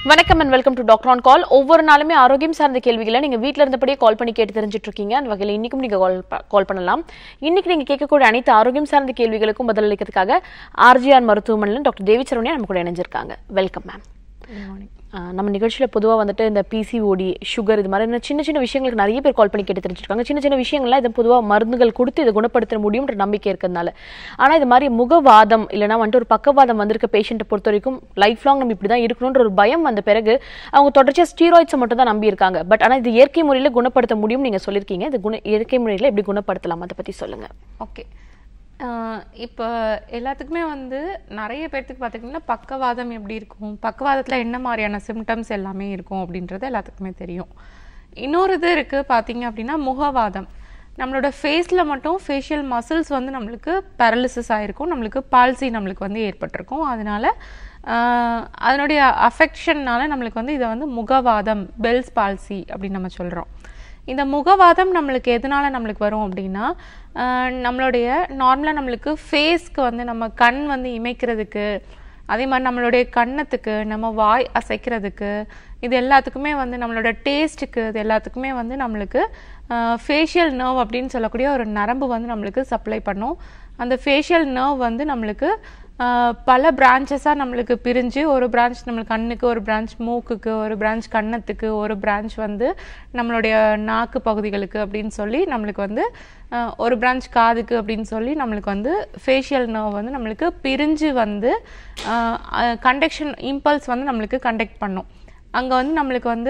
வணக்கம் and welcome to doctor on call ஒவ்வொரு நாளுமே ஆரோக்கியம் சார்ந்த கேள்விகளை நீங்க வீட்ல இருந்தபடியே கால் பண்ணி கேட்டு தெரிஞ்சுட்டு இருக்கீங்க அந்த வகையில் இன்னைக்கும் நீங்க கால் கால் பண்ணலாம் இன்னைக்கு நீங்க கேட்கக்கூடிய அனைத்து ஆரோக்கியம் சார்ந்த கேள்விகளுக்கும் பதிலளிக்கிறதுக்காக ஆர்ஜிஆர் மருத்துவமனையில் டாக்டர் தேவி சரவணியா நம்ம கூட இணைஞ்சிருக்காங்க வெல்கம் மேம் நம்ம நிகழ்ச்சியில் பொதுவாக வந்துட்டு இந்த பிசிஓடி சுகர் இது மாதிரி சின்ன சின்ன விஷயங்களுக்கு நிறைய பேர் கால் பண்ணி கேட்டு தெரிஞ்சிருக்காங்க சின்ன சின்ன விஷயங்கள்லாம் இது பொதுவாக மருந்துகள் கொடுத்து இதை குணப்படுத்த முடியும்ன்ற நம்பிக்கை இருக்கிறதுனால ஆனால் இது மாதிரி முகவாதம் இல்லைனா வந்துட்டு ஒரு பக்கவாதம் வந்திருக்க பேஷண்ட்டை பொறுத்த வரைக்கும் லைஃப் லாங் நம்ம இப்படி தான் இருக்கணுன்ற ஒரு பயம் வந்த பிறகு அவங்க தொடர்ச்சியாக ஸ்டீராய்ட்ஸை மட்டும் தான் நம்பி இருக்காங்க பட் ஆனால் இது இயற்கை முறையில் குணப்படுத்த முடியும் நீங்கள் சொல்லியிருக்கீங்க இது குண இயற்கை முறையில் எப்படி குணப்படுத்தலாம் அதை பற்றி சொல்லுங்கள் ஓகே இப்போ எல்லாத்துக்குமே வந்து நிறைய பேர்த்துக்கு பார்த்திங்கன்னா பக்கவாதம் எப்படி இருக்கும் பக்கவாதத்தில் என்ன மாதிரியான சிம்டம்ஸ் எல்லாமே இருக்கும் அப்படின்றது எல்லாத்துக்குமே தெரியும் இன்னொரு இது இருக்குது பார்த்தீங்க அப்படின்னா முகவாதம் நம்மளோட ஃபேஸில் மட்டும் ஃபேஷியல் மசில்ஸ் வந்து நம்மளுக்கு பேரலிசிஸ் ஆகிருக்கும் நம்மளுக்கு பால்சி நம்மளுக்கு வந்து ஏற்பட்டிருக்கும் அதனால ஆஹ், அதனுடைய அஃபெக்ஷன்னால நம்மளுக்கு வந்து இதை வந்து முகவாதம் பெல்ஸ் பால்சி அப்படின்னு நம்ம சொல்கிறோம் இந்த முகவாதம் நம்மளுக்கு எதனால நம்மளுக்கு வரும் அப்படின்னா ஆஹ், நம்மளுடைய நார்மலாக நம்மளுக்கு ஃபேஸ்க்கு வந்து நம்ம கண் வந்து இமைக்கிறதுக்கு அதே மாதிரி நம்மளுடைய கன்னத்துக்கு நம்ம வாய் அசைக்கிறதுக்கு இது எல்லாத்துக்குமே வந்து நம்மளோட டேஸ்ட்டுக்கு இது எல்லாத்துக்குமே வந்து நம்மளுக்கு ஃபேஷியல் நர்வ் அப்படின்னு சொல்லக்கூடிய ஒரு நரம்பு வந்து நம்மளுக்கு சப்ளை பண்ணும் அந்த ஃபேஷியல் நர்வ் வந்து நம்மளுக்கு ஆஹ், பல பிரான்ச்சஸாக நம்மளுக்கு பிரிஞ்சு ஒரு பிரான்ச் நம்மளுக்கு கண்ணுக்கு ஒரு பிரான்ச் மூக்குக்கு ஒரு பிரான்ச் கன்னத்துக்கு ஒரு பிரான்ச் வந்து நம்மளுடைய நாக்கு பகுதிகளுக்கு அப்படின்னு சொல்லி நம்மளுக்கு வந்து ஆஹ், ஒரு பிரான்ச் காதுக்கு அப்படின்னு சொல்லி நம்மளுக்கு வந்து ஃபேஷியல் நர்வ் வந்து நம்மளுக்கு பிரிஞ்சு வந்து கண்டக்ஷன் இம்பல்ஸ் வந்து நம்மளுக்கு கண்டக்ட் பண்ணும் அங்கே வந்து நம்மளுக்கு வந்து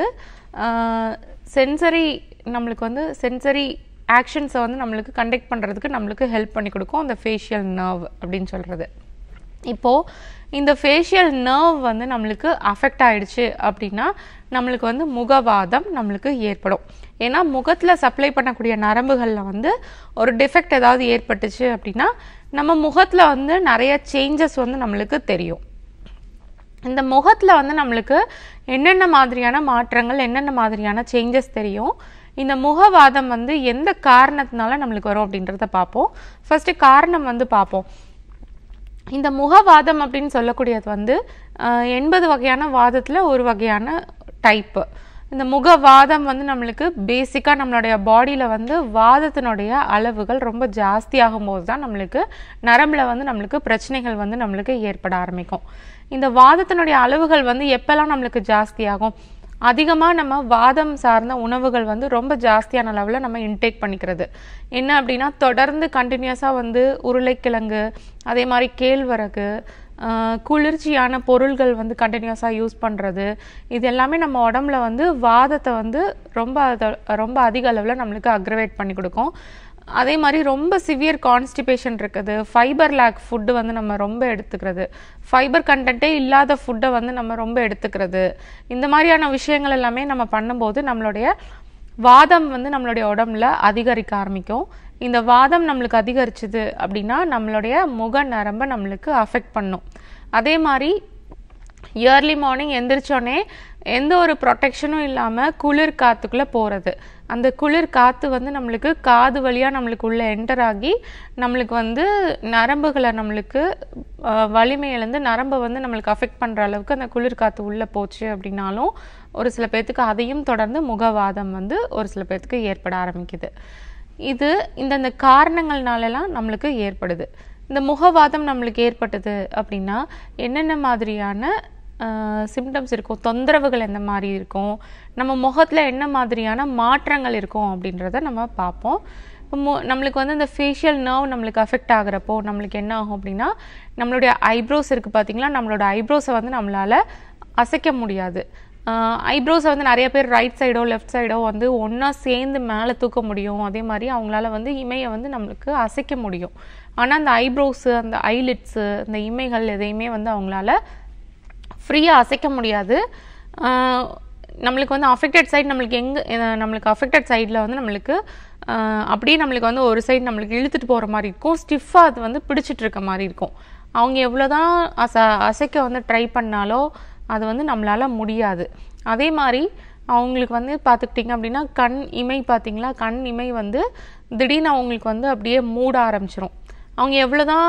சென்சரி நம்மளுக்கு வந்து சென்சரி ஆக்ஷன்ஸை வந்து நம்மளுக்கு கண்டக்ட் பண்ணுறதுக்கு நம்மளுக்கு ஹெல்ப் பண்ணி கொடுக்கும் அந்த ஃபேஷியல் நர்வ் அப்படின்னு சொல்கிறது இப்போது இந்த ஃபேஷியல் நர்வ் வந்து நம்மளுக்கு அஃபெக்ட் ஆயிடுச்சு அப்படின்னா நம்மளுக்கு வந்து முகவாதம் நம்மளுக்கு ஏற்படும் ஏன்னா முகத்தில் சப்ளை பண்ணக்கூடிய நரம்புகளில் வந்து ஒரு டிஃபெக்ட் ஏதாவது ஏற்பட்டுச்சு அப்படின்னா நம்ம முகத்தில் வந்து நிறைய சேஞ்சஸ் வந்து நம்மளுக்கு தெரியும் இந்த முகத்தில் வந்து நம்மளுக்கு என்னென்ன மாதிரியான மாற்றங்கள் என்னென்ன மாதிரியான சேஞ்சஸ் தெரியும் இந்த முகவாதம் வந்து எந்த காரணத்தினால நம்மளுக்கு வரும் அப்படின்றத பார்ப்போம் ஃபர்ஸ்ட் காரணம் வந்து பார்ப்போம் இந்த முகவாதம் அப்படின்னு சொல்லக்கூடியது வந்து அஹ், எண்பது வகையான வாதத்தில் ஒரு வகையான டைப்பு இந்த முகவாதம் வந்து நம்மளுக்கு பேசிக்காக நம்மளுடைய பாடியில் வந்து வாதத்தினுடைய அளவுகள் ரொம்ப ஜாஸ்தியாகும் போது தான் நம்மளுக்கு நரம்பில் வந்து நம்மளுக்கு பிரச்சனைகள் வந்து நம்மளுக்கு ஏற்பட ஆரம்பிக்கும் இந்த வாதத்தினுடைய அளவுகள் வந்து எப்பெல்லாம் நம்மளுக்கு ஜாஸ்தியாகும் அதிகமாக நம்ம வாதம் சார்ந்த உணவுகள் வந்து ரொம்ப ஜாஸ்தியான அளவில் நம்ம இன்டேக் பண்ணிக்கிறது என்ன அப்படின்னா தொடர்ந்து கண்டினியூஸாக வந்து உருளைக்கிழங்கு அதே மாதிரி கேழ்வரகு ஆஹ், குளிர்ச்சியான பொருள்கள் வந்து கண்டினியூஸாக யூஸ் பண்ணுறது இது எல்லாமே நம்ம உடம்புல வந்து வாதத்தை வந்து ரொம்ப அத- ரொம்ப அதிக அளவில் நம்மளுக்கு அக்ரவேட் பண்ணி கொடுக்கும் அதே மாதிரி ரொம்ப சிவியர் கான்ஸ்டிபேஷன் இருக்குது ஃபைபர் லேக் ஃபுட்டு வந்து நம்ம ரொம்ப எடுத்துக்கிறது ஃபைபர் கண்டென்ட்டே இல்லாத ஃபுட்டை வந்து நம்ம ரொம்ப எடுத்துக்கிறது இந்த மாதிரியான விஷயங்கள் எல்லாமே நம்ம பண்ணும்போது நம்மளுடைய வாதம் வந்து நம்மளுடைய உடம்புல அதிகரிக்க ஆரம்பிக்கும் இந்த வாதம் நம்மளுக்கு அதிகரிச்சுது அப்படின்னா நம்மளுடைய முக நரம்பை நம்மளுக்கு அஃபெக்ட் பண்ணும் அதே மாதிரி இயர்லி மார்னிங் எந்திரிச்சோடனே எந்த ஒரு ப்ரொடெக்ஷனும் இல்லாமல் குளிர் காத்துக்குள்ளே போகிறது அந்த குளிர் காற்று வந்து நம்மளுக்கு காது வழியாக நம்மளுக்கு உள்ளே என்டர் ஆகி நம்மளுக்கு வந்து நரம்புகளை நம்மளுக்கு ஆஹ், வலிமை இழந்து நரம்பை வந்து நம்மளுக்கு அஃபெக்ட் பண்ணுற அளவுக்கு அந்த குளிர் காற்று உள்ளே போச்சு அப்படின்னாலும் ஒரு சில பேர்த்துக்கு அதையும் தொடர்ந்து முகவாதம் வந்து ஒரு சில பேர்த்துக்கு ஏற்பட ஆரம்பிக்குது இது இந்தந்த காரணங்கள்னாலலாம் நம்மளுக்கு ஏற்படுது இந்த முகவாதம் நம்மளுக்கு ஏற்பட்டது அப்படின்னா என்னென்ன மாதிரியான சிம்டம்ஸ் இருக்கும் தொந்தரவுகள் எந்த மாதிரி இருக்கும் நம்ம முகத்தில் என்ன மாதிரியான மாற்றங்கள் இருக்கும் அப்படின்றத நம்ம பார்ப்போம் இப்போ மு நம்மளுக்கு வந்து இந்த ஃபேஷியல் நர்வ் நம்மளுக்கு அஃபெக்ட் ஆகுறப்போ நம்மளுக்கு என்ன ஆகும் அப்படின்னா நம்மளுடைய ஐப்ரோஸ் இருக்குது பார்த்தீங்களா நம்மளோட ஐப்ரோஸை வந்து நம்மளால் அசைக்க முடியாது ஐப்ரோஸை வந்து நிறைய பேர் ரைட் சைடோ லெஃப்ட் சைடோ வந்து ஒன்றா சேர்ந்து மேலே தூக்க முடியும் அதே மாதிரி அவங்களால வந்து இமையை வந்து நம்மளுக்கு அசைக்க முடியும் ஆனால் அந்த ஐப்ரோஸு அந்த ஐலிட்ஸு அந்த இமைகள் எதையுமே வந்து அவங்களால ஃப்ரீயாக அசைக்க முடியாது ஆஹ் நம்மளுக்கு வந்து அஃபெக்டட் சைடு நம்மளுக்கு எங்கே நம்மளுக்கு அஃபெக்டட் சைடில் வந்து நம்மளுக்கு ஆஹ் அப்படியே நம்மளுக்கு வந்து ஒரு சைடு நம்மளுக்கு இழுத்துட்டு போகிற மாதிரி இருக்கும் ஸ்டிஃபாக அது வந்து பிடிச்சிட்டு இருக்க மாதிரி இருக்கும் அவங்க எவ்வளோதான் அச அசைக்க வந்து ட்ரை பண்ணாலோ அது வந்து நம்மளால முடியாது அதே மாதிரி அவங்களுக்கு வந்து பார்த்துக்கிட்டிங்க அப்படின்னா கண் இமை பார்த்தீங்களா கண் இமை வந்து திடீர்னு அவங்களுக்கு வந்து அப்படியே மூட ஆரம்பிச்சிரும் அவங்க எவ்வளோதான்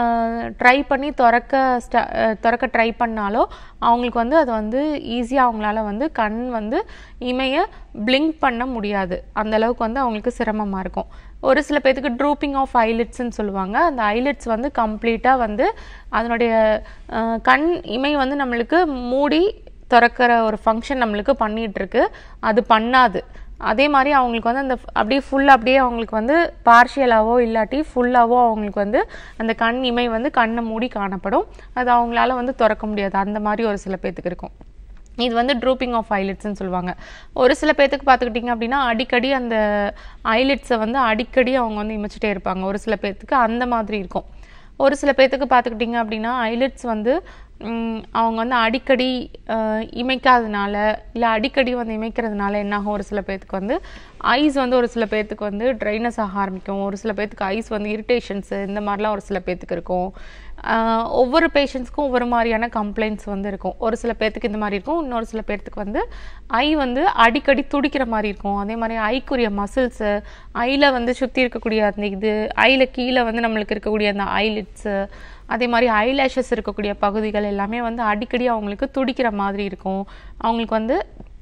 ட்ரை பண்ணி திறக்க ஸ்ட அஹ், திறக்க ட்ரை பண்ணாலும் அவங்களுக்கு வந்து அது வந்து ஈஸியாக அவங்களால வந்து கண் வந்து இமையை பிளிங்க் பண்ண முடியாது அந்த அளவுக்கு வந்து அவங்களுக்கு சிரமமாக இருக்கும் ஒரு சில பேர்த்துக்கு ட்ரூப்பிங் ஆஃப் ஐலிட்ஸ்ன்னு சொல்லுவாங்க அந்த ஐலிட்ஸ் வந்து கம்ப்ளீட்டாக வந்து அதனுடைய அஹ், கண் இமை வந்து நம்மளுக்கு மூடி திறக்கிற ஒரு ஃபங்க்ஷன் நம்மளுக்கு பண்ணிட்டு இருக்கு அது பண்ணாது அதே மாதிரி அவங்களுக்கு வந்து அந்த அப்படியே ஃபுல் அப்படியே அவங்களுக்கு வந்து பார்ஷியலாவோ இல்லாட்டி ஃபுல்லாவோ அவங்களுக்கு வந்து அந்த கண் இமை வந்து கண்ணை மூடி காணப்படும் அது அவங்களால வந்து திறக்க முடியாது அந்த மாதிரி ஒரு சில பேர்த்துக்கு இருக்கும் இது வந்து ட்ரூப்பிங் ஆஃப் ஐலிட்ஸ்னு சொல்லுவாங்க ஒரு சில பேர்த்துக்கு பார்த்துக்கிட்டிங்க அப்படின்னா அடிக்கடி அந்த ஐலிட்ஸை வந்து அடிக்கடி அவங்க வந்து இமைச்சிட்டே இருப்பாங்க ஒரு சில பேர்த்துக்கு அந்த மாதிரி இருக்கும் ஒரு சில பேர்த்துக்கு பார்த்துக்கிட்டிங்க அப்படின்னா ஐலிட்ஸ் வந்து ம், அவங்க வந்து அடிக்கடி அஹ், இமைக்காதனால இல்லை அடிக்கடி வந்து இமைக்கிறதுனால என்னாகும் ஒரு சில பேர்த்துக்கு வந்து ஐஸ் வந்து ஒரு சில பேர்த்துக்கு வந்து ட்ரைனஸ் ஆக ஆரம்பிக்கும் ஒரு சில பேர்த்துக்கு ஐஸ் வந்து இரிட்டேஷன்ஸு இந்த மாதிரிலாம் ஒரு சில பேர்த்துக்கு இருக்கும் ஆஹ் ஒவ்வொரு பேஷண்ட்ஸ்க்கும் ஒவ்வொரு மாதிரியான கம்ப்ளைண்ட்ஸ் வந்து இருக்கும் ஒரு சில பேர்த்துக்கு இந்த மாதிரி இருக்கும் இன்னொரு சில பேர்த்துக்கு வந்து ஐ வந்து அடிக்கடி துடிக்கிற மாதிரி இருக்கும் அதே மாதிரி ஐக்குரிய மசில்ஸு ஐயில் வந்து சுற்றி இருக்கக்கூடிய அந்த இது ஐயில் கீழே வந்து நம்மளுக்கு இருக்கக்கூடிய அந்த ஐலிட்ஸு அதே மாதிரி ஐலேஷஸ் இருக்கக்கூடிய பகுதிகள் எல்லாமே வந்து அடிக்கடி அவங்களுக்கு துடிக்கிற மாதிரி இருக்கும் அவங்களுக்கு வந்து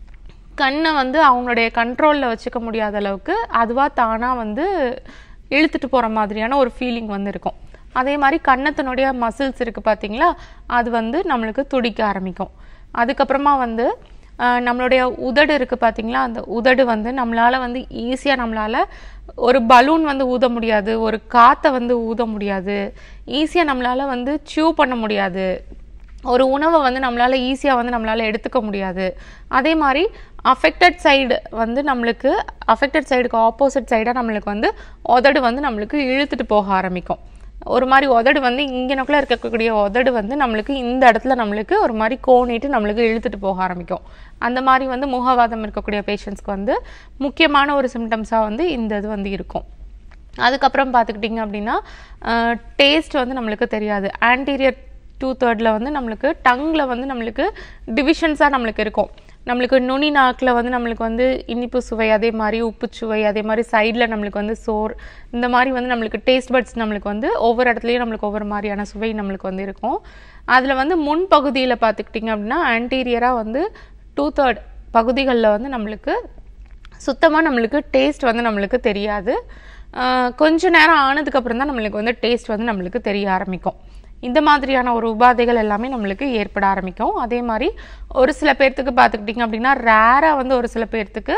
கண்ணை வந்து அவங்களுடைய கண்ட்ரோலில் வச்சுக்க முடியாத அளவுக்கு அதுவாக தானாக வந்து இழுத்துட்டு போகிற மாதிரியான ஒரு ஃபீலிங் வந்து இருக்கும் அதே மாதிரி கன்னத்தினுடைய மசில்ஸ் இருக்குது பார்த்தீங்களா அது வந்து நம்மளுக்கு துடிக்க ஆரம்பிக்கும் அதுக்கப்புறமா வந்து ஆஹ், நம்மளுடைய உதடு இருக்குது பார்த்தீங்களா அந்த உதடு வந்து நம்மளால் வந்து ஈஸியாக நம்மளால் ஒரு பலூன் வந்து ஊத முடியாது ஒரு காற்றை வந்து ஊத முடியாது ஈஸியாக நம்மளால் வந்து சியூ பண்ண முடியாது ஒரு உணவை வந்து நம்மளால ஈஸியாக வந்து நம்மளால எடுத்துக்க முடியாது அதே மாதிரி அஃபெக்டட் சைடு வந்து நம்மளுக்கு அஃபெக்டட் சைடுக்கு ஆப்போசிட் சைடாக நம்மளுக்கு வந்து உதடு வந்து நம்மளுக்கு இழுத்துட்டு போக ஆரம்பிக்கும் ஒரு மாதிரி உதடு வந்து இங்கனக்குள்ள இருக்கக்கூடிய உதடு வந்து நம்மளுக்கு இந்த இடத்துல நம்மளுக்கு ஒரு மாதிரி கோணிட்டு நம்மளுக்கு இழுத்துட்டு போக ஆரம்பிக்கும் அந்த மாதிரி வந்து முகவாதம் இருக்கக்கூடிய பேஷண்ட்ஸ்க்கு வந்து முக்கியமான ஒரு சிம்டம்ஸாக வந்து இந்த இது வந்து இருக்கும் அதுக்கப்புறம் பார்த்துக்கிட்டிங்க அப்படின்னா டேஸ்ட் வந்து நம்மளுக்கு தெரியாது ஆன்டீரியர் டூ தேர்டில் வந்து நம்மளுக்கு டங்கில் வந்து நம்மளுக்கு டிவிஷன்ஸாக நம்மளுக்கு இருக்கும் நம்மளுக்கு நுனி நாக்கில் வந்து நம்மளுக்கு வந்து இனிப்பு சுவை அதே மாதிரி உப்பு சுவை அதே மாதிரி சைடில் நம்மளுக்கு வந்து சோர் இந்த மாதிரி வந்து நம்மளுக்கு டேஸ்ட் பட்ஸ் நம்மளுக்கு வந்து ஒவ்வொரு இடத்துலையும் நம்மளுக்கு ஒவ்வொரு மாதிரியான சுவை நம்மளுக்கு வந்து இருக்கும் அதில் வந்து முன் பகுதியில் பார்த்துக்கிட்டிங்க அப்படின்னா ஆன்டீரியராக வந்து டூ தேர்ட் பகுதிகளில் வந்து நம்மளுக்கு சுத்தமாக நம்மளுக்கு டேஸ்ட் வந்து நம்மளுக்கு தெரியாது ஆஹ் கொஞ்ச நேரம் ஆனதுக்கப்புறம் தான் நம்மளுக்கு வந்து டேஸ்ட் வந்து நம்மளுக்கு தெரிய ஆரம்பிக்கும் இந்த மாதிரியான ஒரு உபாதைகள் எல்லாமே நம்மளுக்கு ஏற்பட ஆரம்பிக்கும் அதே மாதிரி ஒரு சில பேர்த்துக்கு பார்த்துக்கிட்டிங்க அப்படின்னா ரேராக வந்து ஒரு சில பேர்த்துக்கு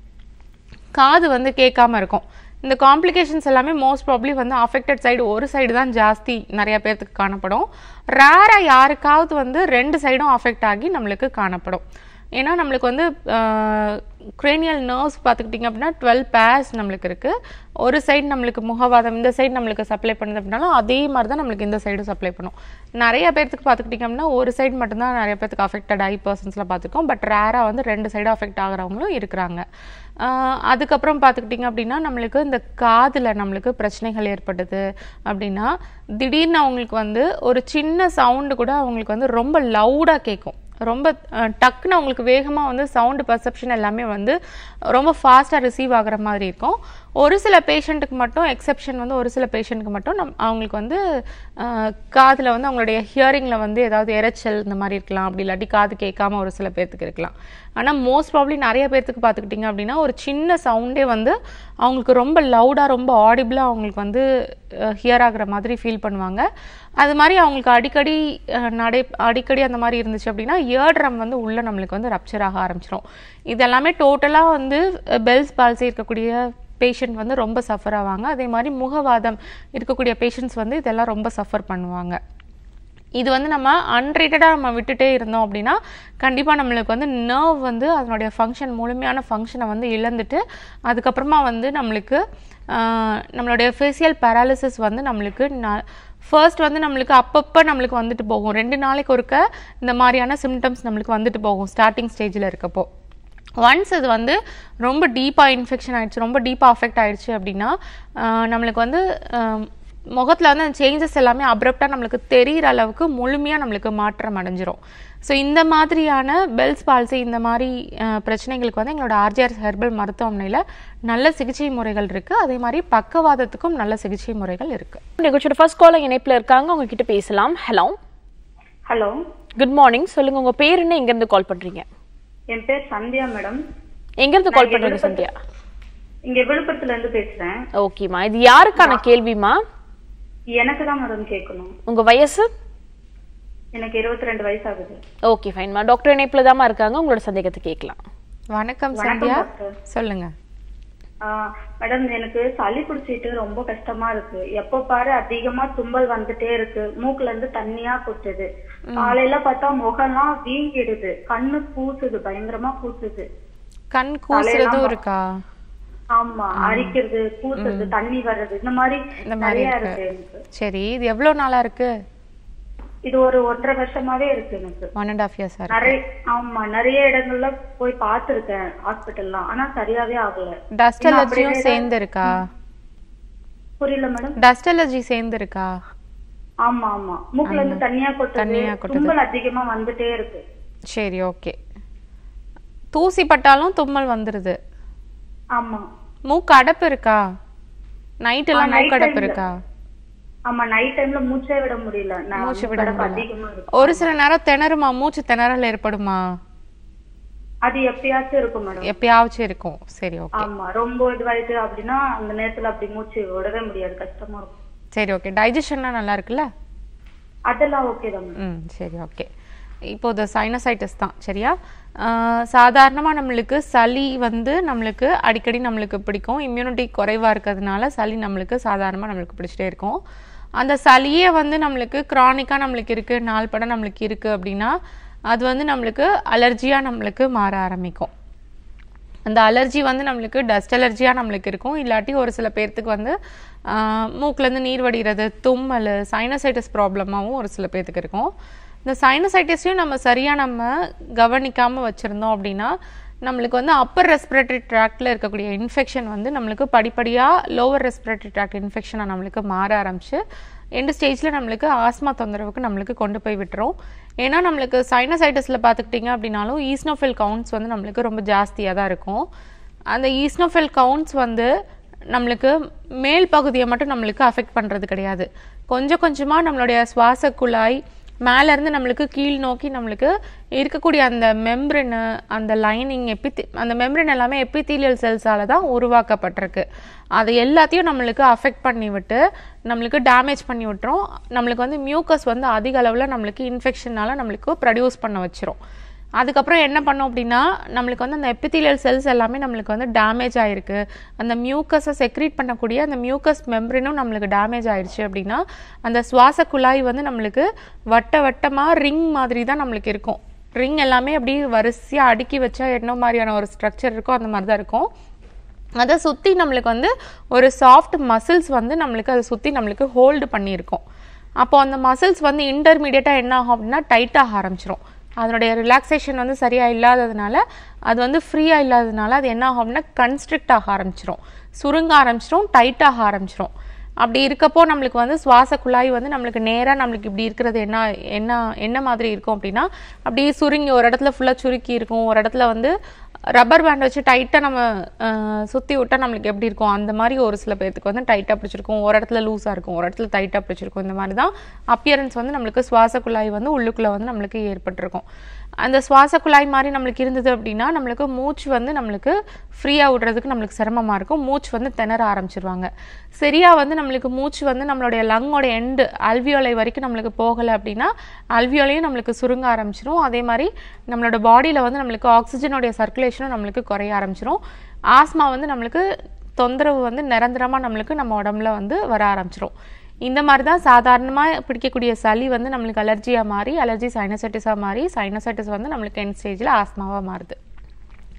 காது வந்து கேட்காம இருக்கும் இந்த காம்ப்ளிகேஷன்ஸ் எல்லாமே மோஸ்ட் ப்ராப்ளி வந்து அஃபெக்டட் சைடு ஒரு சைடு தான் ஜாஸ்தி நிறைய பேர்த்துக்கு காணப்படும் ரேராக யாருக்காவது வந்து ரெண்டு சைடும் அஃபெக்ட் ஆகி நம்மளுக்கு காணப்படும் ஏன்னா நம்மளுக்கு வந்து க்ரேனியல் நர்வ்ஸ் பார்த்துக்கிட்டிங்க அப்படின்னா டுவெல் பேர்ஸ் நம்மளுக்கு இருக்குது ஒரு சைடு நம்மளுக்கு முகவாதம் இந்த சைடு நம்மளுக்கு சப்ளை பண்ணுது அப்படின்னாலும் அதே மாதிரி தான் நம்மளுக்கு இந்த சைடு சப்ளை பண்ணும் நிறைய பேர்த்துக்கு பார்த்துக்கிட்டிங்க அப்படின்னா ஒரு சைடு மட்டும்தான் நிறைய பேர்த்துக்கு அஃபெக்டட் ஐ பர்சன்ஸில் பார்த்துருக்கோம் பட் ரேராக வந்து ரெண்டு சைடு அஃபெக்ட் ஆகிறவங்களும் இருக்கிறாங்க ஆஹ் அதுக்கப்புறம் பார்த்துக்கிட்டிங்க அப்படின்னா நம்மளுக்கு இந்த காதில் நம்மளுக்கு பிரச்சனைகள் ஏற்படுது அப்படின்னா திடீர்னு அவங்களுக்கு வந்து ஒரு சின்ன சவுண்டு கூட அவங்களுக்கு வந்து ரொம்ப லவுடாக கேட்கும் ரொம்ப அஹ், டக்குன்னு அவங்களுக்கு வேகமாக வந்து சவுண்டு பர்செப்ஷன் எல்லாமே வந்து ரொம்ப ஃபாஸ்ட்டாக ரிசீவ் ஆகுற மாதிரி இருக்கும் ஒரு சில பேஷண்ட்டுக்கு மட்டும் எக்ஸெப்ஷன் வந்து ஒரு சில பேஷண்ட்டுக்கு மட்டும் நம் அவங்களுக்கு வந்து காதில் வந்து அவங்களுடைய ஹியரிங்கில் வந்து ஏதாவது இரைச்சல் இந்த மாதிரி இருக்கலாம் அப்படி இல்லாட்டி காது கேட்காம ஒரு சில பேர்த்துக்கு இருக்கலாம் ஆனால் மோஸ்ட் ப்ராப்ளி நிறைய பேர்த்துக்கு பார்த்துக்கிட்டிங்க அப்படின்னா ஒரு சின்ன சவுண்டே வந்து அவங்களுக்கு ரொம்ப லவுடாக ரொம்ப ஆடிபிளாக அவங்களுக்கு வந்து ஹியர் ஆகுற மாதிரி ஃபீல் பண்ணுவாங்க அது மாதிரி அவங்களுக்கு அடிக்கடி அஹ், நடை அடிக்கடி அந்த மாதிரி இருந்துச்சு அப்படின்னா இயர் ட்ரம் வந்து உள்ள நம்மளுக்கு வந்து ரப்சர் ஆக ஆரம்பிச்சிரும் இது எல்லாமே டோட்டலாக வந்து பெல்ஸ் பால்சி இருக்கக்கூடிய பேஷண்ட் வந்து ரொம்ப சஃபர் ஆவாங்க அதே மாதிரி முகவாதம் இருக்கக்கூடிய பேஷண்ட்ஸ் வந்து இதெல்லாம் ரொம்ப சஃபர் பண்ணுவாங்க இது வந்து நம்ம அன்ட்ரீட்டடாக நம்ம விட்டுட்டே இருந்தோம் அப்படின்னா கண்டிப்பாக நம்மளுக்கு வந்து நர்வ் வந்து அதனுடைய ஃபங்க்ஷன் முழுமையான ஃபங்க்ஷனை வந்து இழந்துட்டு அதுக்கப்புறமா வந்து நம்மளுக்கு ஆஹ், நம்மளுடைய ஃபேஷியல் பேராலிசிஸ் வந்து நம்மளுக்கு ஃபர்ஸ்ட் வந்து நம்மளுக்கு அப்பப்போ நம்மளுக்கு வந்துட்டு போகும் ரெண்டு நாளைக்கு ஒருக்க இந்த மாதிரியான சிம்டம்ஸ் நம்மளுக்கு வந்துட்டு போகும் ஸ்டார்டிங் ஸ்டேஜில் இருக்கப்போ ஒன்ஸ் இது வந்து ரொம்ப டீப்பாக இன்ஃபெக்ஷன் ஆயிடுச்சு ரொம்ப டீப்பாக அஃபெக்ட் ஆயிடுச்சு அப்படின்னா ஆஹ் நம்மளுக்கு வந்து முகத்தில் வந்து அந்த சேஞ்சஸ் எல்லாமே அப்ரப்டாக நம்மளுக்கு தெரிகிற அளவுக்கு முழுமையாக நம்மளுக்கு மாற்றம் அடைஞ்சிரும் ஸோ இந்த மாதிரியான பெல்ஸ் பால்சி இந்த மாதிரி அஹ், பிரச்சனைகளுக்கு வந்து எங்களோட ஆர்ஜிஆர் ஹெர்பல் மருத்துவமனையில் நல்ல சிகிச்சை முறைகள் இருக்குது அதே மாதிரி பக்கவாதத்துக்கும் நல்ல சிகிச்சை முறைகள் இருக்குது நிகழ்ச்சியோட ஃபர்ஸ்ட் கால் இணைப்புல இருக்காங்க அவங்க கிட்ட பேசலாம் ஹலோ ஹலோ குட் மார்னிங் சொல்லுங்க உங்க பேர் என்ன எங்க இருந்து கால் பண்றீங்க என் பேர் சந்தியா மேடம் எங்க இருந்து கால் பண்றீங்க சந்தியா இங்க விழுப்புரத்துல இருந்து பேசுறேன் ஓகேமா இது யாருக்கான கேள்விமா எனக்கு தான் மேடம் கேட்கணும் உங்க வயசு எனக்கு இருபத்தி ரெண்டு வயசு ஆகுது ஓகே ஃபைன்மா டாக்டர் இணைப்புல தாம்மா இருக்காங்க உங்களோட சந்தேகத்தை கேட்கலாம் வணக்கம் வணக்கம் சந்தியா டாக்டர். சொல்லுங்க ஆ, மேடம் எனக்கு சளி பிடிச்சிட்டு ரொம்ப கஷ்டமா இருக்கு எப்ப பாரு அதிகமா தும்பல் வந்துட்டே இருக்கு மூக்குல இருந்து தண்ணியா கொட்டுது காலையில பார்த்தா முகம்லாம் வீங்கிடுது கண்ணு கூசுது பயங்கரமா கூசுது கண் கூசுறதும் இருக்கா ஆமா அரிக்கிறது கூசுறது தண்ணி வர்றது இந்த மாதிரி இந்த மாதிரி நிறைய இருக்கு. இருக்கு எனக்கு சரி இது எவ்வளோ நாளா இருக்கு இது ஒரு ஒன்றரை வருஷமாவே இருக்கு எனக்கு ஒன் அண்ட் ஆஃப் இயர்ஸா இருக்கு நிறைய ஆமா நிறைய இடங்கள்ல போய் பார்த்திருக்கேன் ஹாஸ்பிட்டல்லாம் ஆனா சரியாவே ஆகல டஸ்ட் இன்னும் அலர்ஜியும் அப்படியே சேர்ந்து இருக்கா புரியல மேடம் டஸ்ட் அலர்ஜி சேர்ந்து இருக்கா ஆமா ஆமா மூக்குல இருந்து தண்ணியா கொட்டுது தண்ணியா கொட்டுது. தும்பல் அதிகமா வந்துட்டே இருக்கு சரி ஓகே தூசி பட்டாலும் தும்மல் வந்துருது ஆமா மூக்கு அடப்பு இருக்கா நைட் எல்லாம் ஆ, night மூக்கு அடப்பு time ல. இருக்கா ஆமா நைட் டைம்ல மூச்சே விட முடியல நான் மூச்சு விட மூக்கடப்பு முடியல அதிகமா இருக்கு ஒரு சில நேரம் திணறுமா மூச்சு திணறல் ஏற்படுமா அது எப்பயாச்சும் இருக்கும் மேடம் எப்பயாச்சும் இருக்கும் சரி ஓகே ஆமா ரொம்ப இதுவாயிட்டு அப்படின்னா அந்த நேரத்துல அப்படி மூச்சு விடவே முடியாது கஷ்டமா இருக்கும் சரி ஓகே டைஜஷன்லாம் நல்லா இருக்குல்ல அதெல்லாம் ஓகே தான் மேடம் ம் சரி ஓகே இப்போ இது சைனசைட்டிஸ் தான் சரியா சாதாரணமாக நம்மளுக்கு சளி வந்து நம்மளுக்கு அடிக்கடி நம்மளுக்கு பிடிக்கும் இம்யூனிட்டி குறைவாக இருக்கிறதுனால சளி நம்மளுக்கு சாதாரணமாக நம்மளுக்கு பிடிச்சிட்டே இருக்கும் அந்த சளியே வந்து நம்மளுக்கு க்ரானிக்காக நம்மளுக்கு இருக்குது நாள் படம் நம்மளுக்கு இருக்குது அப்படின்னா அது வந்து நம்மளுக்கு அலர்ஜியாக நம்மளுக்கு மாற ஆரம்பிக்கும் அந்த அலர்ஜி வந்து நம்மளுக்கு டஸ்ட் அலர்ஜியாக நம்மளுக்கு இருக்கும் இல்லாட்டி ஒரு சில பேர்த்துக்கு வந்து ஆஹ், மூக்குலேருந்து நீர் வடிகிறது தும்மல் சைனசைட்டிஸ் ப்ராப்ளமாகவும் ஒரு சில பேர்த்துக்கு இருக்கும் இந்த சைனசைட்டிஸையும் நம்ம சரியாக நம்ம கவனிக்காமல் வச்சுருந்தோம் அப்படின்னா நம்மளுக்கு வந்து அப்பர் ரெஸ்பிரேட்டரி ட்ராக்டில் இருக்கக்கூடிய இன்ஃபெக்ஷன் வந்து நம்மளுக்கு படிப்படியாக லோவர் ரெஸ்பிரேட்டரி ட்ராக்ட் இன்ஃபெக்ஷனாக நம்மளுக்கு மாற ஆரம்பிச்சு எண்டு ஸ்டேஜில் நம்மளுக்கு ஆஸ்மா தொந்தரவுக்கு நம்மளுக்கு கொண்டு போய் விட்டுரும் ஏன்னா நம்மளுக்கு சைனசைட்டிஸில் பார்த்துக்கிட்டிங்க அப்படின்னாலும் ஈஸ்னோஃபில் கவுண்ட்ஸ் வந்து நம்மளுக்கு ரொம்ப ஜாஸ்தியாக தான் இருக்கும் அந்த ஈஸ்னோஃபில் கவுண்ட்ஸ் வந்து நம்மளுக்கு மேல் பகுதியை மட்டும் நம்மளுக்கு அஃபெக்ட் பண்ணுறது கிடையாது கொஞ்சம் கொஞ்சமாக நம்மளுடைய சுவாச குழாய் மேல இருந்து நம்மளுக்கு கீழ் நோக்கி நம்மளுக்கு இருக்கக்கூடிய அந்த மெம்ரின் அந்த லைனிங் எபித்தி அந்த மெம்ரின் எல்லாமே எபித்தீலியல் செல்ஸால தான் உருவாக்கப்பட்டிருக்கு அது எல்லாத்தையும் நம்மளுக்கு அஃபெக்ட் பண்ணி விட்டு நம்மளுக்கு டேமேஜ் பண்ணி விட்டுரும் நம்மளுக்கு வந்து மியூக்கஸ் வந்து அதிக அளவில் நம்மளுக்கு இன்ஃபெக்ஷனால நம்மளுக்கு ப்ரொடியூஸ் பண்ண வச்சிரும் அதுக்கப்புறம் என்ன பண்ணோம் அப்படின்னா நம்மளுக்கு வந்து அந்த எபித்தீலியல் செல்ஸ் எல்லாமே நம்மளுக்கு வந்து டேமேஜ் ஆயிருக்கு அந்த மியூக்கஸை செக்ரீட் பண்ணக்கூடிய அந்த மியூக்கஸ் மெம்பரினும் நம்மளுக்கு டேமேஜ் ஆயிடுச்சு அப்படின்னா அந்த சுவாச குழாய் வந்து நம்மளுக்கு வட்ட வட்டமாக ரிங் மாதிரி தான் நம்மளுக்கு இருக்கும் ரிங் எல்லாமே அப்படியே வரிசையாக அடுக்கி வச்சா என்ன மாதிரியான ஒரு ஸ்ட்ரக்சர் இருக்கோ அந்த மாதிரி தான் இருக்கும் அதை சுற்றி நம்மளுக்கு வந்து ஒரு சாஃப்ட் மசில்ஸ் வந்து நம்மளுக்கு அதை சுற்றி நம்மளுக்கு ஹோல்டு பண்ணியிருக்கோம் அப்போ அந்த மசில்ஸ் வந்து இன்டர்மீடியட்டாக என்ன ஆகும் அப்படின்னா டைட்டாக ஆரம்பிச்சிரும் அதனுடைய ரிலாக்ஸேஷன் வந்து சரியாக இல்லாததுனால அது வந்து ஃப்ரீயாக இல்லாததுனால அது என்ன ஆகும் அப்படின்னா கன்ஸ்ட்ரிக்ட் ஆக ஆரம்பிச்சிரும் சுருங்க ஆரம்பிச்சிரும் டைட்டாக ஆரம்பிச்சிரும் அப்படி இருக்கப்போ நம்மளுக்கு வந்து சுவாச குழாய் வந்து நம்மளுக்கு நேராக நம்மளுக்கு இப்படி இருக்கிறது என்ன என்ன என்ன மாதிரி இருக்கும் அப்படின்னா அப்படியே சுருங்கி ஒரு இடத்துல ஃபுல்லாக சுருக்கி இருக்கும் ஒரு இடத்துல வந்து ரப்பர் பேண்ட் வச்சு டைட்டாக நம்ம சுற்றி விட்டால் நம்மளுக்கு எப்படி இருக்கும் அந்த மாதிரி ஒரு சில பேர்த்துக்கு வந்து டைட்டாக பிடிச்சிருக்கும் ஒரு இடத்துல லூஸாக இருக்கும் ஒரு இடத்துல டைட்டாக பிடிச்சிருக்கும் இந்த மாதிரி தான் அப்பியரன்ஸ் வந்து நம்மளுக்கு சுவாச குழாய் வந்து உள்ளுக்குள்ளே வந்து நம்மளுக்கு ஏற்பட்டிருக்கும் அந்த சுவாச குழாய் மாதிரி நம்மளுக்கு இருந்தது அப்படின்னா நம்மளுக்கு மூச்சு வந்து நம்மளுக்கு ஃப்ரீயாக விடுறதுக்கு நம்மளுக்கு சிரமமாக இருக்கும் மூச்சு வந்து திணற ஆரம்பிச்சிருவாங்க சரியா வந்து நம்மளுக்கு மூச்சு வந்து நம்மளுடைய லங்கோட எண்டு அல்வியோலை வரைக்கும் நம்மளுக்கு போகலை அப்படின்னா அல்வியோலையும் நம்மளுக்கு சுருங்க ஆரம்பிச்சிரும் அதே மாதிரி நம்மளோட பாடியில் வந்து நம்மளுக்கு ஆக்சிஜனுடைய சர்க்குலேஷனும் நம்மளுக்கு குறைய ஆரம்பிச்சிரும் ஆஸ்மா வந்து நம்மளுக்கு தொந்தரவு வந்து நிரந்தரமாக நம்மளுக்கு நம்ம உடம்புல வந்து வர ஆரம்பிச்சிரும் இந்த மாதிரி தான் சாதாரணமாக பிடிக்கக்கூடிய சளி வந்து நம்மளுக்கு அலர்ஜியாக மாறி அலர்ஜி சைனசைட்டிஸாக மாறி சைனசைட்டிஸ் வந்து நம்மளுக்கு என் ஸ்டேஜில் ஆஸ்மாவாக மாறுது